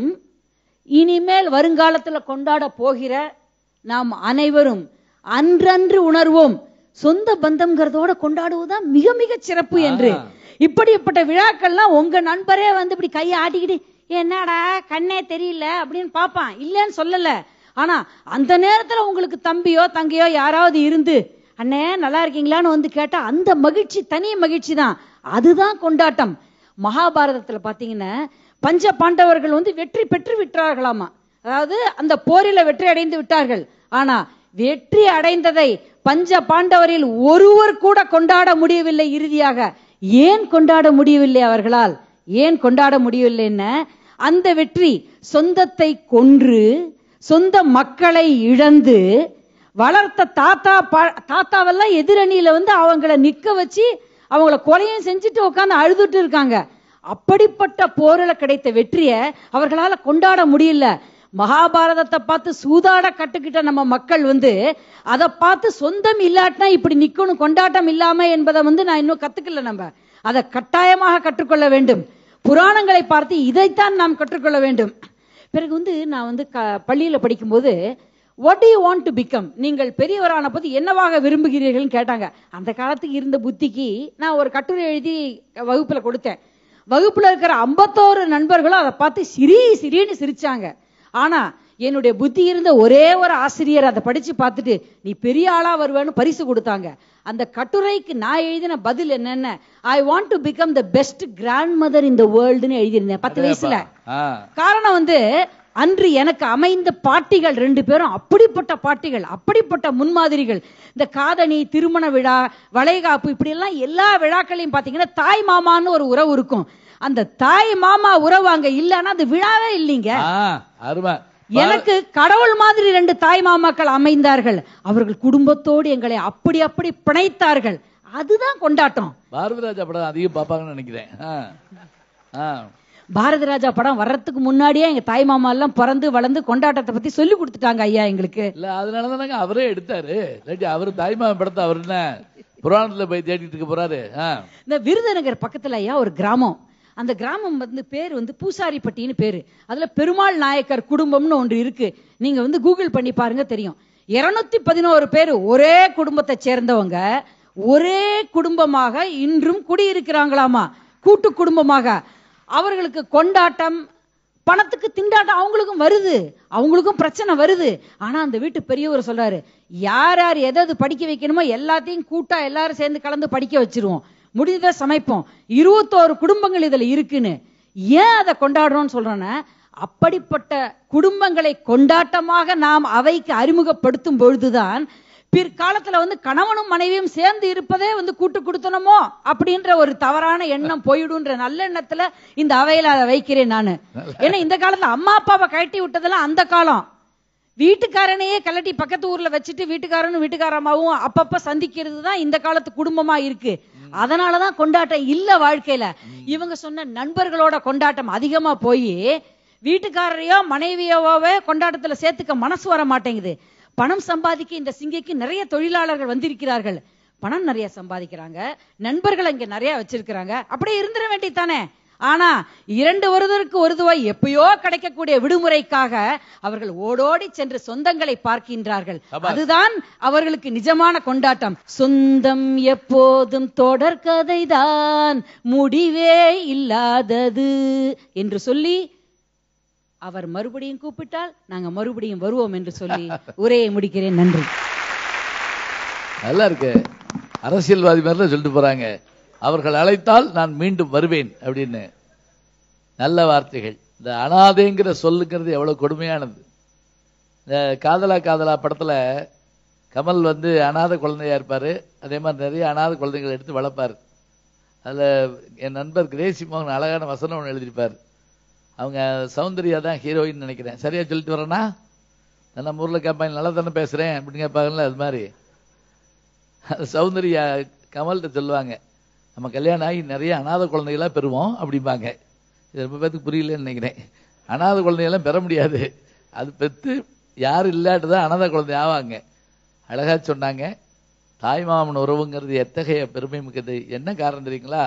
இனிமேல் வருங்காலத்துல கொண்டாட போகிற நாம் அனைவரும் அன்றன்று உணர்வோம் சொந்த பந்தம்ங்கிறதோட கொண்டாடுவதுதான் மிக மிக சிறப்பு என்று ஆ. இப்படிப்பட்ட விழாக்கள்லாம் உங்க நண்பரே வந்து இப்படி கையை ஆட்டிக்கிட்டு என்னடா கண்ணே தெரியல அப்படின்னு பாப்பான் இல்லைன்னு சொல்லல ஆனா அந்த நேரத்துல உங்களுக்கு தம்பியோ தங்கையோ யாராவது இருந்து அண்ணே நல்லா இருக்கீங்களான்னு வந்து கேட்டா அந்த மகிழ்ச்சி தனி மகிழ்ச்சி தான் அதுதான் கொண்டாட்டம் மகாபாரதத்துல பாத்தீங்கன்னா பஞ்ச பாண்டவர்கள் வந்து வெற்றி பெற்று விட்டார்களாமா அதாவது அந்த போரில வெற்றி அடைந்து விட்டார்கள் ஆனா வெற்றி அடைந்ததை பஞ்ச பாண்டவரில் ஒருவர் கூட கொண்டாட முடியவில்லை இறுதியாக ஏன் கொண்டாட முடியவில்லை அவர்களால் ஏன் கொண்டாட முடியவில்லைன்னா அந்த வெற்றி சொந்தத்தை கொன்று சொந்த மக்களை இழந்து வளர்த்த தாத்தா பா- தாத்தாவெல்லாம் எதிரணியில வந்து அவங்கள நிக்க வச்சு அவங்கள கொலையும் செஞ்சுட்டு உட்கார்ந்து அழுதுட்டு இருக்காங்க அப்படிப்பட்ட போரில கிடைத்த வெற்றியை அவர்களால கொண்டாட முடியல மகாபாரதத்தை பார்த்து சூதாட கட்டுக்கிட்ட நம்ம மக்கள் வந்து அதை பார்த்து சொந்தம் இல்லாட்டினா இப்படி நிக்கணும் கொண்டாட்டம் இல்லாம என்பதை வந்து நான் இன்னும் கத்துக்கல நம்ம அதை கட்டாயமாக கற்றுக்கொள்ள வேண்டும் புராணங்களை பார்த்து இதைத்தான் நாம் கற்றுக்கொள்ள வேண்டும் பிறகு வந்து நான் வந்து க- பள்ளியில படிக்கும்போது what do you want to become நீங்கள் பெரியவரான போது என்னவாக விரும்புகிறீர்கள்னு கேட்டாங்க அந்த காலத்துக்கு இருந்த புத்திக்கு நான் ஒரு கட்டுரை எழுதி வகுப்புல கொடுத்தேன் வகுப்புல இருக்கிற ஐம்பத்தோரு நண்பர்களும் அதை பார்த்து சிரி சிரின்னு சிரிச்சாங்க ஆனா என்னுடைய புத்தி இருந்த ஒரே ஒரு ஆசிரியர் அதை படிச்சு பார்த்துட்டு நீ பெரிய ஆளா வருவேன்னு பரிசு கொடுத்தாங்க அந்த கட்டுரைக்கு நான் எழுதின பதில் என்னென்ன I want to become the best grandmother in the வேர்ல்டுன்னு எழுதியிருந்தேன் பத்து வயசுல ஆ காரணம் வந்து அன்று எனக்கு அமைந்த பாட்டிகள் ரெண்டு பேரும் அப்படிப்பட்ட பாட்டிகள் அப்படிப்பட்ட முன்மாதிரிகள் இந்த காதணி திருமண விழா வளைகாப்பு இப்படி எல்லாம் எல்லா விழாக்களையும் பாத்தீங்கன்னா தாய் மாமான்னு ஒரு உறவு இருக்கும் அந்த தாய் மாமா உறவு அங்க இல்லைன்னா அது விழாவே இல்லைங்க ஆ அருமை எனக்கு கடவுள் மாதிரி ரெண்டு தாய் மாமாக்கள் அமைந்தார்கள் அவர்கள் குடும்பத்தோடு எங்களை அப்படி அப்படி பிணைத்தார்கள் அதுதான் கொண்டாட்டம் பாரதி ராஜா படம் அதிகம் பார்ப்பாங்கன்னு நினைக்கிறேன் ஆ ஆ பாரதி ராஜா படம் வர்றதுக்கு முன்னாடியே எங்க தாய் மாமா எல்லாம் பிறந்து வளர்ந்து கொண்டாட்டத்தை பத்தி சொல்லி கொடுத்துட்டாங்க ஐயா எங்களுக்கு இல்ல அதனால தானங்க அவரே எடுத்தாரு இல்லாட்டி அவரு தாய்மாமன் படத்தை அவர் என்ன புராணத்துல போய் தேடிட்டு இருக்க போறாரு ஆ இந்த விருதுநகர் பக்கத்துல ஐயா ஒரு கிராமம் அந்த கிராமம் வந்து பேர் வந்து பூசாரிப்பட்டின்னு பேரு அதுல பெருமாள் நாயக்கர் குடும்பம்னு ஒன்று இருக்கு நீங்க வந்து கூகுள் பண்ணி பாருங்க தெரியும் இருநூத்தி பதினோரு பேர் ஒரே குடும்பத்தை சேர்ந்தவங்க ஒரே குடும்பமாக இன்றும் குடியிருக்கிறாங்களாமா கூட்டு குடும்பமாக அவர்களுக்கு கொண்டாட்டம் பணத்துக்கு திண்டாட்டம் அவங்களுக்கும் வருது அவங்களுக்கும் பிரச்சனை வருது ஆனா அந்த வீட்டு பெரியவர் சொல்றாரு யார் யார் எதை எது படிக்க வைக்கணுமோ எல்லாத்தையும் கூட்டா எல்லாரும் சேர்ந்து கலந்து படிக்க வச்சிருவோம் முடிஞ்சதை சமைப்போம் இருபத்தோரு குடும்பங்கள் இதுல இருக்குன்னு ஏன் அதை கொண்டாடுறோம்னு சொல்றேன்னா அப்படிப்பட்ட குடும்பங்களை கொண்டாட்டமாக நாம் அவைக்கு அறிமுகப்படுத்தும் பொழுதுதான் பிற்காலத்துல வந்து கணவனும் மனைவியும் சேர்ந்து இருப்பதே வந்து கூட்டு கொடுத்தனமோ அப்படின்ற ஒரு தவறான எண்ணம் போயிடுன்ற நல்ல எண்ணத்துல இந்த அவையில அதை வைக்கிறேன் நானு ஏன்னா இந்த காலத்துல அம்மா அப்பாவை கழட்டி விட்டதெல்லாம் அந்த காலம் வீட்டுக்காரனையே கலட்டி பக்கத்து ஊர்ல வச்சுட்டு வீட்டுக்காரனும் வீட்டுக்காரமாவும் அப்பப்ப சந்திக்கிறது தான் இந்த காலத்து குடும்பமா இருக்கு அதனாலதான் கொண்டாட்டம் இல்ல வாழ்க்கையில இவங்க சொன்ன நண்பர்களோட கொண்டாட்டம் அதிகமா போய் வீட்டுக்காரரையோ மனைவியோவே கொண்டாட்டத்துல சேர்த்துக்க மனசு வர மாட்டேங்குது பணம் சம்பாதிக்க இந்த சிங்கைக்கு நிறைய தொழிலாளர்கள் வந்திருக்கிறார்கள் பணம் நிறைய சம்பாதிக்கிறாங்க நண்பர்கள் இங்க நிறைய வச்சிருக்கிறாங்க அப்படியே இருந்துட வேண்டியதானே ஆனா இரண்டு வருடருக்கு ஒரு துவாய் எப்பயோ கிடைக்கக்கூடிய விடுமுறைக்காக அவர்கள் ஓடோடி சென்று சொந்தங்களை பார்க்கின்றார்கள் சபாஷ். அதுதான் அவர்களுக்கு நிஜமான கொண்டாட்டம் சொந்தம் எப்போதும் தொடர்கதைதான் முடிவே இல்லாதது என்று சொல்லி அவர் மறுபடியும் கூப்பிட்டால் நாங்க மறுபடியும் வருவோம் என்று சொல்லி உரையை முடிக்கிறேன் நன்றி நல்லா இருக்கு அரசியல்வாதி மாதிரிலாம் சொல்லிட்டு போறாங்க அவர்கள் அழைத்தால் நான் மீண்டும் வருவேன் அப்படின்னு நல்ல வார்த்தைகள் இந்த அனாதைங்கிற சொல்லுங்கிறது எவ்வளவு கொடுமையானது இந்த காதலா காதலா படத்துல கமல் வந்து அனாதை குழந்தையா இருப்பாரு அதே மாதிரி நிறைய அனாதை குழந்தைகளை எடுத்து வளர்ப்பார் அதுல என் நண்பர் கிரேசி மோகன் அழகான வசனம் ஒன்று எழுதியிருப்பார் அவங்க சௌந்தர்யா தான் ஹீரோயின் நினைக்கிறேன் சரியா சொல்லிட்டு வரேனா நான் நம்ம ஊர்ல கேட்பாங்க நல்லா தானே பேசுறேன் அப்படின்னு கேட்பாங்கல்ல அது மாதிரி அது சௌந்தர்யா கமல்கிட்ட சொல்லுவாங்க நம்ம கல்யாணம் ஆகி நிறைய அனாதை குழந்தைகளா பெறுவோம் அப்படிம்பாங்க இது ரொம்ப பேத்துக்கு புரியலன்னு நினைக்கிறேன் அனாதை குழந்தைகள்லாம் பெற முடியாது அது பெத்து யாரும் இல்லாட்டு தான் அனாதை குழந்தை ஆவாங்க அழகா சொன்னாங்க தாய்மாமன் உறவுங்கிறது எத்தகைய பெருமை மிக்கது என்ன காரணம் தெரியுங்களா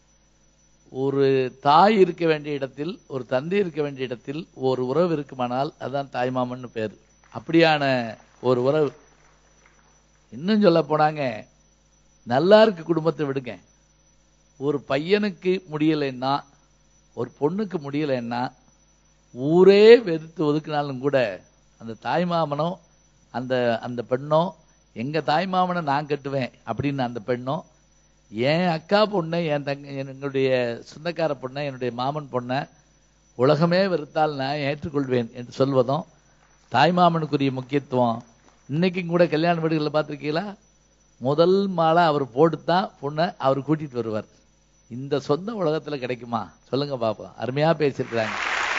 ஒரு தாய் இருக்க வேண்டிய இடத்தில் ஒரு தந்தை இருக்க வேண்டிய இடத்தில் ஒரு உறவு இருக்குமானால் அதான் தாய்மாமன்னு பேர் அப்படியான ஒரு உறவு இன்னும் சொல்ல போனாங்க நல்லா இருக்கு குடும்பத்தை விடுங்க ஒரு பையனுக்கு முடியலைன்னா ஒரு பொண்ணுக்கு முடியலைன்னா ஊரே வெறுத்து ஒதுக்கினாலும் கூட அந்த தாய்மாமனோ அந்த அந்த பெண்ணோ எங்க தாய்மாமனை நான் கட்டுவேன் அப்படின்னு அந்த பெண்ணோ என் அக்கா பொண்ணை என் தங்க எங்களுடைய சொந்தக்கார பொண்ணை என்னுடைய மாமன் பொண்ணை உலகமே வெறுத்தால் நான் ஏற்றுக்கொள்வேன் என்று சொல்வதும் தாய்மாமனுக்குரிய முக்கியத்துவம் இன்னைக்கும் கூட கல்யாண வீடுகளில் பார்த்துருக்கீங்களா முதல் மாலை அவர் போட்டு தான் பொண்ணை அவர் கூட்டிட்டு வருவார் இந்த சொந்த உலகத்துல கிடைக்குமா சொல்லுங்க பாப்போம் அருமையா பேசியிருக்கிறாங்க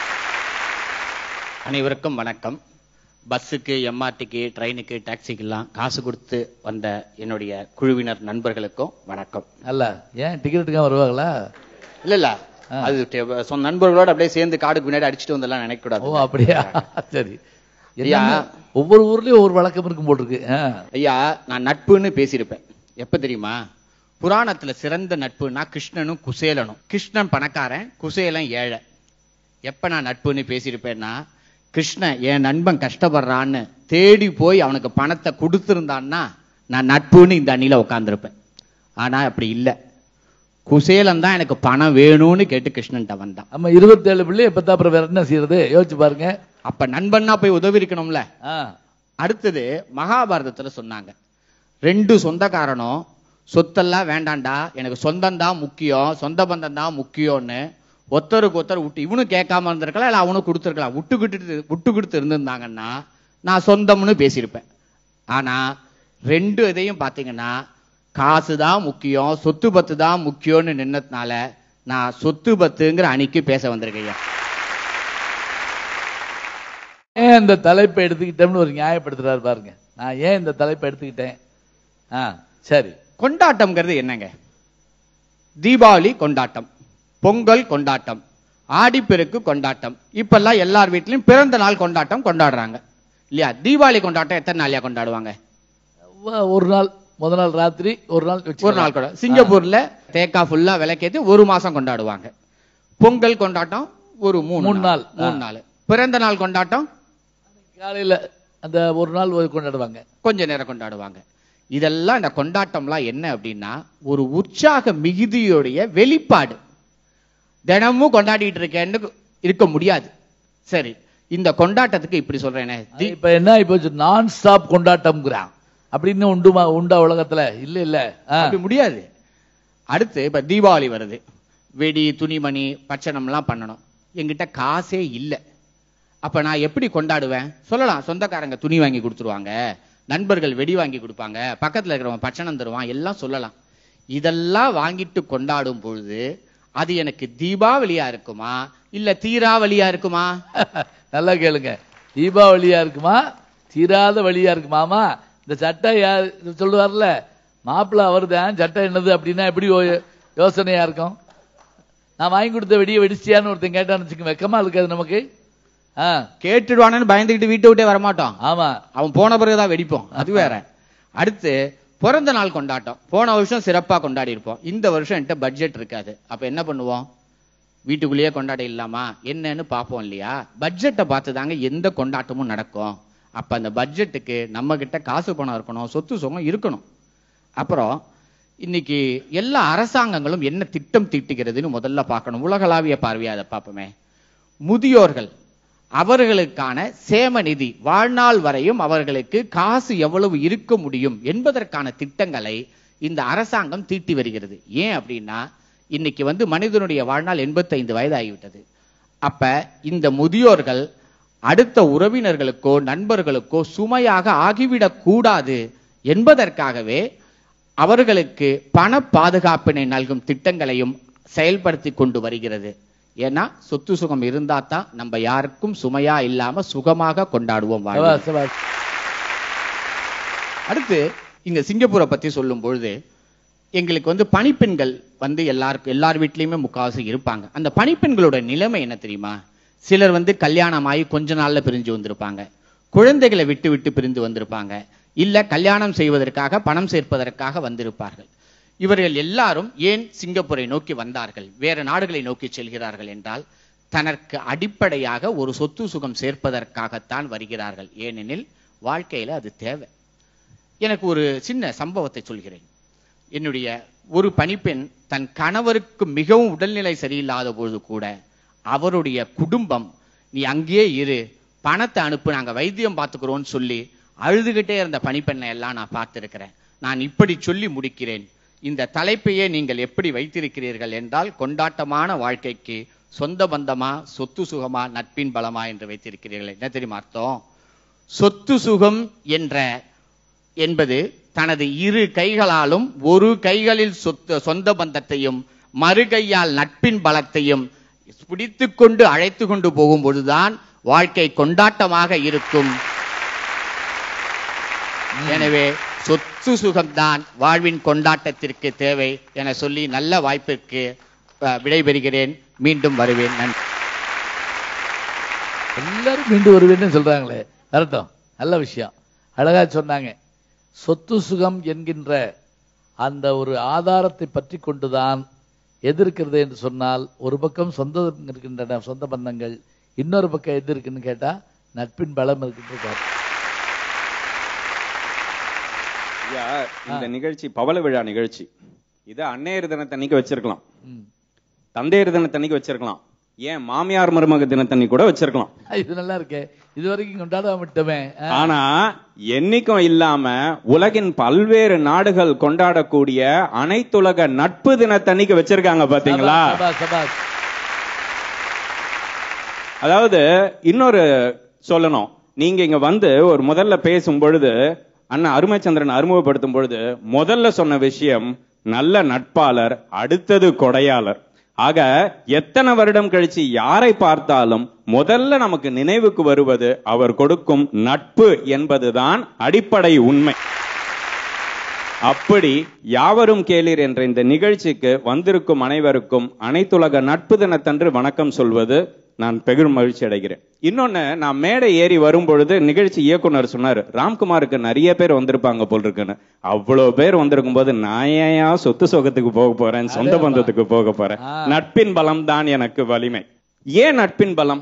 அனைவருக்கும் வணக்கம் பஸ்ஸுக்கு எம்ஆர்டிக்கு ட்ரெயினுக்கு டாக்ஸிக்கெல்லாம் காசு கொடுத்து வந்த என்னுடைய குழுவினர் நண்பர்களுக்கும் வணக்கம் அல்ல ஏன் டிக்கெட்டுக்காக வருவாங்களா இல்ல இல்ல அது டெ- சொந்த நண்பர்களோட அப்படியே சேர்ந்து காடுக்கு பின்னாடி அடிச்சுட்டு வந்தெல்லாம் நினைக்க ஓ கூடாது அப்படியா சரி ஐயா. என்னன்னா, ஒவ்வொரு ஊர்லயும் ஒவ்வொரு வழக்கம் இருக்கும் போல் இருக்கு ஆ. ஐயா நான் நட்புன்னு பேசியிருப்பேன் எப்ப தெரியுமா புராணத்துல சிறந்த நட்புனா கிருஷ்ணனும் குசேலனும் கிருஷ்ணன் பணக்காரன் குசேலன் ஏழை எப்ப நான் நட்புன்னு பேசியிருப்பேன்னா கிருஷ்ணன் என் நண்பன் கஷ்டப்படுறான்னு தேடி போய் அவனுக்கு பணத்தை கொடுத்திருந்தான்னா நான் நட்புன்னு இந்த அணியில உட்கார்ந்திருப்பேன் ஆனா அப்படி இல்ல குசேலன் தான் எனக்கு பணம் வேணும்னு கேட்டு கிருஷ்ணன்ட்ட வந்தான் ஆமா இருபத்தேழு பிள்ளை எப்ப அப்புறம் வேற என்ன செய்யறது யோசிச்சு பாருங்க அப்ப நண்பன்னா போய் உதவி இருக்கணும்ல ஆ. அடுத்தது மகாபாரதத்துல சொன்னாங்க ரெண்டு சொந்தக்காரனும் சொத்தெல்லாம் வேண்டாம்டா எனக்கு சொந்தம் தான் முக்கியம் சொந்த பந்தம் தான் முக்கியம்னு ஒருத்தருக்கு ஒருத்தர் விட்டு இவனும் கேட்காம இருந்திருக்கலாம் இல்ல அவனும் கொடுத்துருக்கலாம் விட்டு கொடுத்து விட்டு கொடுத்து இருந்திருந்தாங்கன்னா நான் சொந்தம்னு பேசியிருப்பேன் ஆனா ரெண்டு இதையும் பாத்தீங்கன்னா காசு தான் முக்கியம் சொத்து பத்து தான் முக்கியம்னு நின்னதுனால நான் சொத்து பத்துங்கிற அணிக்கு பேச வந்திருக்கேன் ஐயா. ஏன் இந்த தலைப்பை எடுத்துக்கிட்டோம்னு ஒரு நியாயப்படுத்துறாரு பாருங்க நான் ஏன் இந்த தலைப்பை எடுத்துக்கிட்டேன் ஆ சரி கொண்டாட்டம்ங்கிறது என்னங்க தீபாவளி கொண்டாட்டம் பொங்கல் கொண்டாட்டம் ஆடிப்பெருக்கு கொண்டாட்டம் இப்பெல்லாம் எல்லார் வீட்லயும் பிறந்த நாள் கொண்டாட்டம் கொண்டாடுறாங்க இல்லையா தீபாவளி கொண்டாட்டம் எத்தனை நாளையா கொண்டாடுவாங்க வ- ஒரு நாள் முத நாள் ராத்திரி ஒரு நாள் ஒரு வச்சுக்கலாம். நாள் கொண்டா சிங்கப்பூர்ல தேக்கா ஃபுல்லா விளக்கேத்தி ஒரு மாசம் கொண்டாடுவாங்க பொங்கல் கொண்டாட்டம் ஒரு மூணு மூணு நாள். மூணு நாள் பிறந்த நாள் கொண்டாட்டம் காலையில அந்த ஒரு நாள் ஒரு கொண்டாடுவாங்க கொஞ்ச நேரம் கொண்டாடுவாங்க இதெல்லாம் இந்த கொண்டாட்டம்லாம் என்ன அப்படின்னா ஒரு உற்சாக மிகுதியுடைய வெளிப்பாடு தினமும் கொண்டாடிட்டு இருக்கேன்னு இருக்க முடியாது சரி இந்த கொண்டாட்டத்துக்கு இப்படி சொல்றேனே தி- இப்ப என்ன ஆயிப்போச்சு நான் ஸ்டாப் கொண்டாட்டம்ங்கிறான் அப்படின்னு உண்டுமா உண்டா உலகத்துல இல்ல இல்ல ஆ. அப்படி முடியாது அடுத்து இப்ப தீபாவளி வருது வெடி துணிமணி பச்சனம்லாம் பண்ணணும் என்கிட்ட காசே இல்ல அப்ப நான் எப்படி கொண்டாடுவேன் சொல்லலாம் சொந்தக்காரங்க துணி வாங்கி கொடுத்துருவாங்க நண்பர்கள் வெடி வாங்கி கொடுப்பாங்க பக்கத்துல இருக்கிறவங்க பச்சனம் தருவான் எல்லாம் சொல்லலாம் இதெல்லாம் வாங்கிட்டு கொண்டாடும் பொழுது அது எனக்கு தீபாவளியா இருக்குமா இல்ல தீராவளியா இருக்குமா நல்லா கேளுங்க தீபாவளியா இருக்குமா தீராத வழியா இருக்குமாமா இந்த சட்டை யார் சொல்லுவார்ல மாப்பிள்ளை அவர்தான் சட்டை என்னது அப்படின்னா எப்படி யோ- யோசனையா இருக்கும் நான் வாங்கி கொடுத்த வெடியை வெடிச்சியான்னு ஒருத்தன் கேட்டான்னு வச்சுக்கோங்க வெக்கமா இருக்காது நமக்கு ஆ கேட்டுடுவானு பயந்துக்கிட்டு வீட்டை விட்டே வரமாட்டோம் ஆமா அவன் போன பிறகுதான் வெடிப்போம் அது வேற அடுத்து பிறந்த நாள் கொண்டாட்டம் போன வருஷம் சிறப்பா கொண்டாடி இருப்போம் இந்த வருஷம் என்கிட்ட பட்ஜெட் இருக்காது அப்ப என்ன பண்ணுவோம் வீட்டுக்குள்ளேயே கொண்டாட இல்லாமா என்னன்னு பார்ப்போம் இல்லையா பட்ஜெட்டை பார்த்து தாங்க எந்த கொண்டாட்டமும் நடக்கும் அப்ப அந்த பட்ஜெட்டுக்கு நம்ம கிட்ட காசு பணம் இருக்கணும் சொத்து சுகம் இருக்கணும் அப்புறம் இன்னைக்கு எல்லா அரசாங்கங்களும் என்ன திட்டம் தீட்டுகிறதுன்னு முதல்ல பார்க்கணும் உலகளாவிய பார்வையா அதை பார்ப்போமே முதியோர்கள் அவர்களுக்கான சேம நிதி வாழ்நாள் வரையும் அவர்களுக்கு காசு எவ்வளவு இருக்க முடியும் என்பதற்கான திட்டங்களை இந்த அரசாங்கம் தீட்டி வருகிறது ஏன் அப்படின்னா இன்னைக்கு வந்து மனிதனுடைய வாழ்நாள் 85 வயது ஆகிவிட்டது அப்ப இந்த முதியோர்கள் அடுத்த உறவினர்களுக்கோ நண்பர்களுக்கோ சுமையாக ஆகிவிடக் கூடாது என்பதற்காகவே அவர்களுக்கு பண பாதுகாப்பினை நல்கும் திட்டங்களையும் செயல்படுத்தி கொண்டு வருகிறது ஏன்னா சொத்து சுகம் இருந்தா தான் நம்ம யாருக்கும் சுமையா இல்லாம சுகமாக கொண்டாடுவோம் வாழ்வை. சபாஷ், சபாஷ். அடுத்து இங்க சிங்கப்பூரை பத்தி சொல்லும் பொழுது எங்களுக்கு வந்து பணிப்பெண்கள் வந்து எல்லாருக்கும் எல்லார் வீட்லயுமே முக்காவாசி இருப்பாங்க அந்த பணிப்பெண்களோட நிலைமை என்ன தெரியுமா சிலர் வந்து கல்யாணம் ஆகி கொஞ்ச நாள்ல பிரிஞ்சு வந்திருப்பாங்க குழந்தைகளை விட்டு விட்டு பிரிந்து வந்திருப்பாங்க இல்ல கல்யாணம் செய்வதற்காக பணம் சேர்ப்பதற்காக வந்திருப்பார்கள் இவர்கள் எல்லாரும் ஏன் சிங்கப்பூரை நோக்கி வந்தார்கள் வேற நாடுகளை நோக்கி செல்கிறார்கள் என்றால் தனக்கு அடிப்படையாக ஒரு சொத்து சுகம் சேர்ப்பதற்காகத்தான் வருகிறார்கள் ஏனெனில் வாழ்க்கையில அது தேவை எனக்கு ஒரு சின்ன சம்பவத்தை சொல்கிறேன் என்னுடைய ஒரு பணிப்பெண் தன் கணவருக்கு மிகவும் உடல்நிலை சரியில்லாத பொழுது கூட அவருடைய குடும்பம் நீ அங்கேயே இரு பணத்தை அனுப்பு நாங்க வைத்தியம் பார்த்துக்கிறோம்னு சொல்லி அழுதுகிட்டே இருந்த பணிப்பெண்ணை எல்லாம் நான் பார்த்திருக்கிறேன் நான் இப்படி சொல்லி முடிக்கிறேன் இந்த தலைப்பையே நீங்கள் எப்படி வைத்திருக்கிறீர்கள் என்றால் கொண்டாட்டமான வாழ்க்கைக்கு சொந்த பந்தமா சொத்து சுகமா நட்பின் பலமா என்று வைத்திருக்கிறீர்கள் என்ன தெரியுமா அர்த்தம் சொத்து சுகம் என்ற என்பது தனது இரு கைகளாலும் ஒரு கைகளில் சொத்து சொந்த பந்தத்தையும் மறு கையால் நட்பின் பலத்தையும் பிடித்துக்கொண்டு அழைத்து கொண்டு போகும் பொழுதுதான் வாழ்க்கை கொண்டாட்டமாக இருக்கும் எனவே சொத்து சுகம்தான் வாழ்வின் கொண்டாட்டத்திற்கு தேவை என சொல்லி நல்ல வாய்ப்பிற்கு அஹ், விடைபெறுகிறேன் மீண்டும் வருவேன் நன்றி எல்லாரும் மீண்டு வருவேன்னு சொல்றாங்களே வரட்டும் நல்ல விஷயம் அழகா சொன்னாங்க சொத்து சுகம் என்கின்ற அந்த ஒரு ஆதாரத்தை பற்றி கொண்டுதான் எதிர்க்கிறது என்று சொன்னால் ஒரு பக்கம் சொந்த இருக்கின்றன சொந்த பந்தங்கள் இன்னொரு பக்கம் எது இருக்குன்னு கேட்டா நட்பின் பலம் இருக்கின்ற ஐயா இந்த நிகழ்ச்சி பவள விழா நிகழ்ச்சி இதை அன்னையர் தினத்தன்னைக்கு வச்சிருக்கலாம் ம். தந்தையர் தினத்தன்னைக்கு வச்சிருக்கலாம் ஏன் மாமியார் மருமக தினத்தன்னைக்கு கூட வச்சிருக்கலாம் இது நல்லா இருக்கே இது வரைக்கும் கொண்டாடாம விட்டோமே ஆ. ஆனா என்னைக்கும் இல்லாம உலகின் பல்வேறு நாடுகள் கொண்டாடக்கூடிய அனைத்துலக நட்பு தினத்தன்னைக்கு வச்சிருக்காங்க பாத்தீங்களா சபாஷ், சபாஷ். அதாவது இன்னொரு சொல்லணும் நீங்க இங்க வந்து ஒரு முதல்ல பேசும் பொழுது அண்ணன் அருமைச்சந்திரன் அறிமுகப்படுத்தும் பொழுது முதல்ல சொன்ன விஷயம் நல்ல நட்பாளர் அடுத்தது கொடையாளர் ஆக எத்தனை வருடம் கழிச்சு யாரை பார்த்தாலும் முதல்ல நமக்கு நினைவுக்கு வருவது அவர் கொடுக்கும் நட்பு என்பதுதான் அடிப்படை உண்மை அப்படி யாவரும் கேளீர் என்ற இந்த நிகழ்ச்சிக்கு வந்திருக்கும் அனைவருக்கும் அனைத்துலக நட்பு தினத்தன்று வணக்கம் சொல்வது நான் பெரும் மகிழ்ச்சி அடைகிறேன் இன்னொன்னு நான் மேடை ஏறி வரும் பொழுது நிகழ்ச்சி இயக்குனர் சொன்னாரு ராம்குமாருக்கு நிறைய பேர் வந்திருப்பாங்க போல் இருக்குன்னு அவ்வளவு பேர் வந்திருக்கும் போது நான் ஏயா சொத்து சொகத்துக்கு போக போறேன் சொந்த பந்தத்துக்கு போக போறேன் ஆ. நட்பின் பலம் தான் எனக்கு வலிமை ஏன் நட்பின் பலம்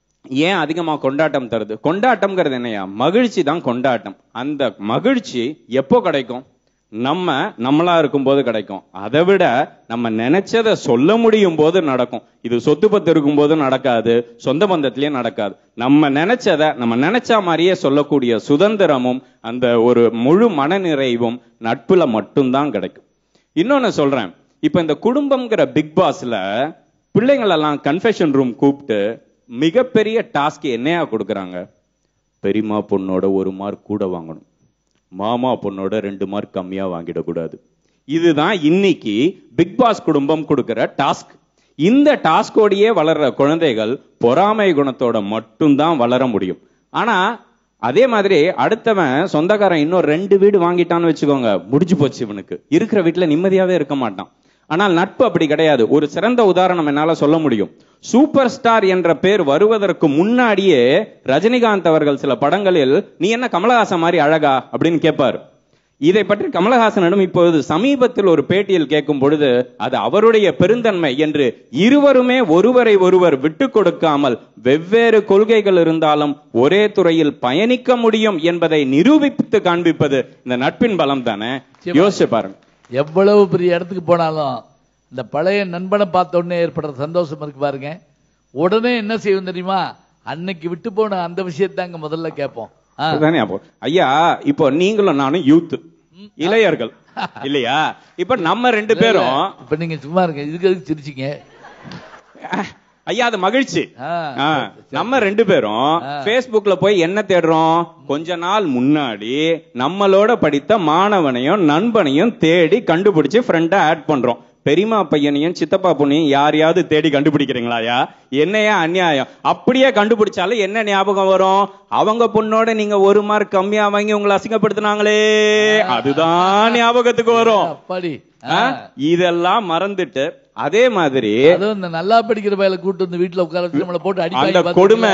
ஏன் அதிகமா கொண்டாட்டம் தருது கொண்டாட்டம்ங்கிறது என்னையா மகிழ்ச்சி தான் கொண்டாட்டம் அந்த மகிழ்ச்சி எப்போ கிடைக்கும் நம்ம நம்மளா இருக்கும்போது கிடைக்கும் அதை விட நம்ம நினைச்சதை சொல்ல முடியும் போது நடக்கும் இது சொத்து பத்து இருக்கும்போது நடக்காது சொந்த பந்தத்திலேயே நடக்காது நம்ம நினைச்சதை நம்ம நினைச்ச மாதிரியே சொல்லக்கூடிய சுதந்திரமும் அந்த ஒரு முழு மனநிறைவும் நட்புல மட்டும்தான் கிடைக்கும் இன்னொன்னு சொல்றேன் இப்ப இந்த குடும்பம்ங்கிற பிக் பாஸ்ல பிள்ளைங்களெல்லாம் கன்ஃபெஷன் ரூம் கூப்பிட்டு மிகப்பெரிய டாஸ்க் என்னையா கொடுக்குறாங்க பெரியம்மா பொண்ணோட ஒரு மார்க் கூட வாங்கணும் மாமா பொண்ணோட ரெண்டு மார்க் கம்மியா வாங்கிடக்கூடாது இதுதான் இன்னைக்கு பிக் பாஸ் குடும்பம் கொடுக்கிற டாஸ்க் இந்த டாஸ்கோடையே வளர்ற குழந்தைகள் பொறாமை குணத்தோட மட்டும்தான் வளர முடியும் ஆனா அதே மாதிரி அடுத்தவன் சொந்தக்காரன் இன்னும் ரெண்டு வீடு வாங்கிட்டான்னு வச்சுக்கோங்க முடிஞ்சு போச்சு இவனுக்கு இருக்கிற வீட்டுல நிம்மதியாவே இருக்க மாட்டான் ஆனால் நட்பு அப்படி கிடையாது ஒரு சிறந்த உதாரணம் என்னால சொல்ல முடியும் சூப்பர் ஸ்டார் என்ற பேர் வருவதற்கு முன்னாடியே ரஜினிகாந்த் அவர்கள் சில படங்களில் நீ என்ன கமலஹாசன் மாதிரி அழகா அப்படின்னு கேட்பாரு இதை பற்றி கமலஹாசனிடம் இப்பொழுது சமீபத்தில் ஒரு பேட்டியில் கேட்கும் பொழுது அது அவருடைய பெருந்தன்மை என்று இருவருமே ஒருவரை ஒருவர் விட்டு கொடுக்காமல் வெவ்வேறு கொள்கைகள் இருந்தாலும் ஒரே துறையில் பயணிக்க முடியும் என்பதை நிரூபித்து காண்பிப்பது இந்த நட்பின் பலம் தானே யோசிச்சு பாருங்க எவ்வளவு பெரிய இடத்துக்கு போனாலும் இந்த பழைய நண்பனை பார்த்த உடனே ஏற்படுற சந்தோஷம் இருக்கு பாருங்க உடனே என்ன செய்வோம் தெரியுமா அன்னைக்கு விட்டு போன அந்த விஷயத்தை அங்க முதல்ல கேட்போம் ஆ. அதுதானே அப்போ ஐயா இப்போ நீங்களும் நானும் யூத் இளையர்கள் இல்லையா இப்ப நம்ம ரெண்டு பேரும் இப்ப நீங்க சும்மா இருங்க இதுக்கு எதுக்கு சிரிச்சீங்க ஐயா அது மகிழ்ச்சி ஆ, ஆ, நம்ம ரெண்டு பேரும் ஆ. Facebookல போய் என்ன தேடுறோம் கொஞ்ச நாள் முன்னாடி நம்மளோட படித்த மாணவனையும் நண்பனையும் தேடி கண்டுபிடிச்சு ஃப்ரெண்டா ஆட் பண்றோம் பெரியமா பையனையும் சித்தப்பா பொண்ணையும் யாரையாவது தேடி கண்டுபிடிக்கிறீங்களாயா என்னையா அநியாயம் அப்படியே கண்டுபிடிச்சாலும் என்ன ஞாபகம் வரும் அவங்க பொண்ணோட நீங்க ஒரு மார்க் கம்மியா வாங்கி உங்களை அசிங்கப்படுத்தினாங்களே அதுதான் ஞாபகத்துக்கு வரும் அப்பாடி ஆ? இதெல்லாம் மறந்துட்டு அதே மாதிரி அதுவும் இந்த நல்லா படிக்கிற பையல கூட்டு வந்து வீட்டுல உட்கார வச்சு நம்மள போட்டு அடிப்பாங்க அந்த பாத்தீங்களா? கொடுமை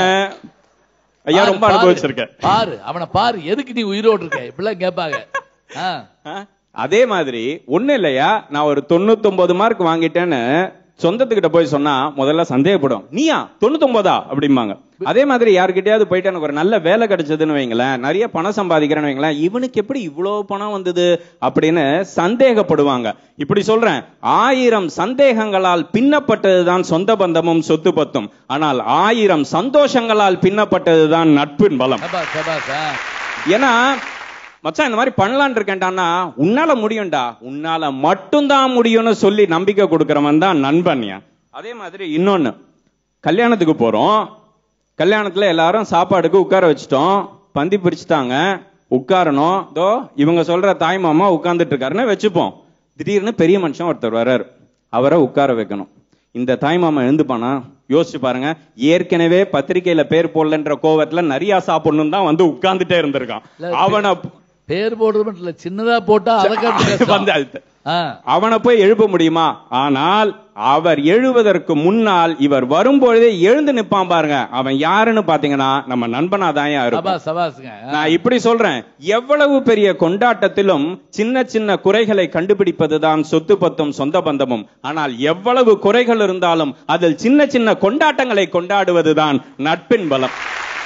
ஐயா பாரு, ரொம்ப பாரு. அனுபவிச்சிருக்கேன் பாரு அவனை பாரு எதுக்கு நீ உயிரோடு இருக்க இப்படிலாம் கேட்பாங்க ஆ. ஆ? அதே மாதிரி ஒண்ணு இல்லையா நான் ஒரு 99 மார்க் வாங்கிட்டேன்னு சொந்தத்துக்கிட்ட போய் சொன்னா முதல்ல சந்தேகப்படும் நீயா தொண்ணூத்தொன்பதா அப்படிம்பாங்க அதே மாதிரி யாருக்கிட்டயாவது போயிட்டு எனக்கு ஒரு நல்ல வேலை கிடைச்சதுன்னு வைங்களேன் நிறைய பணம் சம்பாதிக்கிறேன்னு வைங்களேன் இவனுக்கு எப்படி இவ்வளவு பணம் வந்தது அப்படின்னு சந்தேகப்படுவாங்க இப்படி சொல்றேன் ஆயிரம் சந்தேகங்களால் பின்னப்பட்டதுதான் சொந்த பந்தமும் சொத்து பத்தும் ஆனால் ஆயிரம் சந்தோஷங்களால் பின்னப்பட்டதுதான் நட்பின் பலம் சபாஸ் சபாஸ் ஆ. ஏன்னா மச்சான் இந்த மாதிரி பண்ணலான் இருக்கேன்டான்னா உன்னால முடியும்டா உன்னால மட்டும்தான் முடியும்னு சொல்லி நம்பிக்கை கொடுக்கறவன் தான் நண்பன்யா அதே மாதிரி இன்னொன்னு கல்யாணத்துக்கு போறோம் கல்யாணத்துல எல்லாரும் சாப்பாடுக்கு உட்கார வச்சுட்டோம் பந்தி பிரிச்சுட்டாங்க உட்காரணும் தோ இவங்க சொல்ற தாய் மாமா உட்கார்ந்துட்டு இருக்காருன்னு வச்சுப்போம் திடீர்னு பெரிய மனுஷன் ஒருத்தர் வர்றாரு அவரை உட்கார வைக்கணும் இந்த தாய் மாமா எழுந்துப்பானா யோசிச்சு பாருங்க ஏற்கனவே பத்திரிக்கையில பேர் போடலன்ற கோவத்துல நிறைய சாப்பிடணும் தான் வந்து உட்கார்ந்துட்டே இருந்திருக்கான் இல்ல, அவனை பேர் போடுறது மட்டும் இல்ல சின்னதா போட்டா அதை காட்டி கஷ்டம். வந்து அழுத்த. ஆ. அவனை போய் எழுப்ப முடியுமா ஆனால் அவர் எழுவதற்கு முன்னால் இவர் வரும்பொழுதே எழுந்து நிப்பான் பாருங்க அவன் யாருன்னு பாத்தீங்கன்னா நம்ம நண்பனா தான் இருக்கும் சபாஸ் சபாஸ்ங்க ஆ. நான் இப்படி சொல்றேன் எவ்வளவு பெரிய கொண்டாட்டத்திலும் சின்ன சின்ன குறைகளை கண்டுபிடிப்பதுதான் சொத்து பத்தும் சொந்த பந்தமும் ஆனால் எவ்வளவு குறைகள் இருந்தாலும் அதில் சின்ன சின்ன கொண்டாட்டங்களை கொண்டாடுவதுதான் நட்பின் பலம்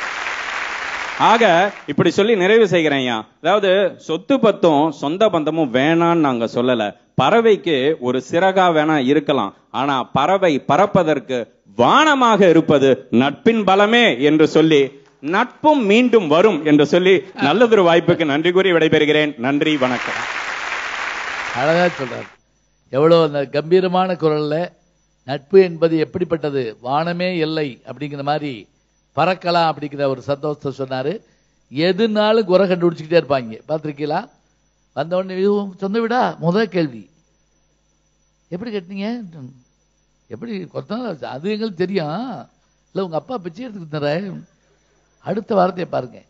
ஆக இப்படி சொல்லி நிறைவு செய்கிறேன் ஐயா அதாவது சொத்து பத்தும் சொந்த பந்தமும் வேணான்னு நாங்க சொல்லல பறவைக்கு ஒரு சிறகா வேணா இருக்கலாம் ஆனா பறவை பறப்பதற்கு வானமாக இருப்பது நட்பின் பலமே என்று சொல்லி நட்பும் மீண்டும் வரும் என்று சொல்லி நல்லதொரு வாய்ப்புக்கு நன்றி கூறி விடைபெறுகிறேன் நன்றி வணக்கம் அழகா சொல்றாரு எவ்வளவு அந்த கம்பீரமான குரல்ல நட்பு என்பது எப்படிப்பட்டது வானமே எல்லை அப்படிங்கிற மாதிரி பறக்கலாம் அப்படிங்கிற ஒரு சந்தோஷத்தை சொன்னாரு எதுனாலும் குறை கண்டுபிடிச்சுக்கிட்டே இருப்பாங்க பார்த்திருக்கீங்களா வந்த உடனே "இது உன் சொந்த வீடா முதல் கேள்வி எப்படி கட்டினீங்க எப்படி கொத்தனார் வச்சா? அது எங்களுக்கு தெரியும் இல்ல உங்க அப்பா பிச்சை எடுத்துக்கிட்டு தர்றாரு. அடுத்த வார்த்தையை பாருங்க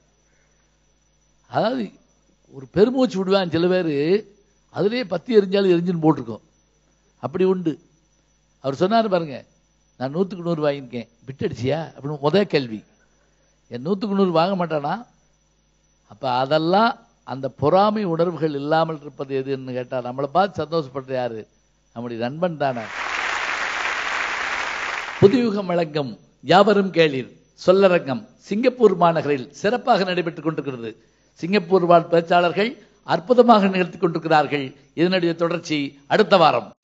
அதாவது ஒரு பெருமூச்சு விடுவான் சில பேர் அதுலயே பத்தி எரிஞ்சாலும் எரிஞ்சுன்னு போட்டிருக்கோம் அப்படி உண்டு அவர் சொன்னாரு பாருங்க நான் நூற்றுக்கு நூறு வாங்கியிருக்கேன் பிட்டடிச்சியா அப்படின்னு முதல் கேள்வி என் நூற்றுக்கு நூறு வாங்க மாட்டானா அப்ப அதெல்லாம் அந்த பொறாமை உணர்வுகள் இல்லாமல் இருப்பது எதுன்னு கேட்டா நம்மளை பார்த்து சந்தோஷப்படுறது யாரு நம்முடைய நண்பன் தானே புதுயுகம் வழங்கும் யாவரும் கேளீர் சொல்லரங்கம் சிங்கப்பூர் மாநகரில் சிறப்பாக நடைபெற்றுக் கொண்டிருக்கிறது சிங்கப்பூர் வாழ் பேச்சாளர்கள் அற்புதமாக நிகழ்த்திக் கொண்டிருக்கிறார்கள் இதனுடைய தொடர்ச்சி அடுத்த வாரம்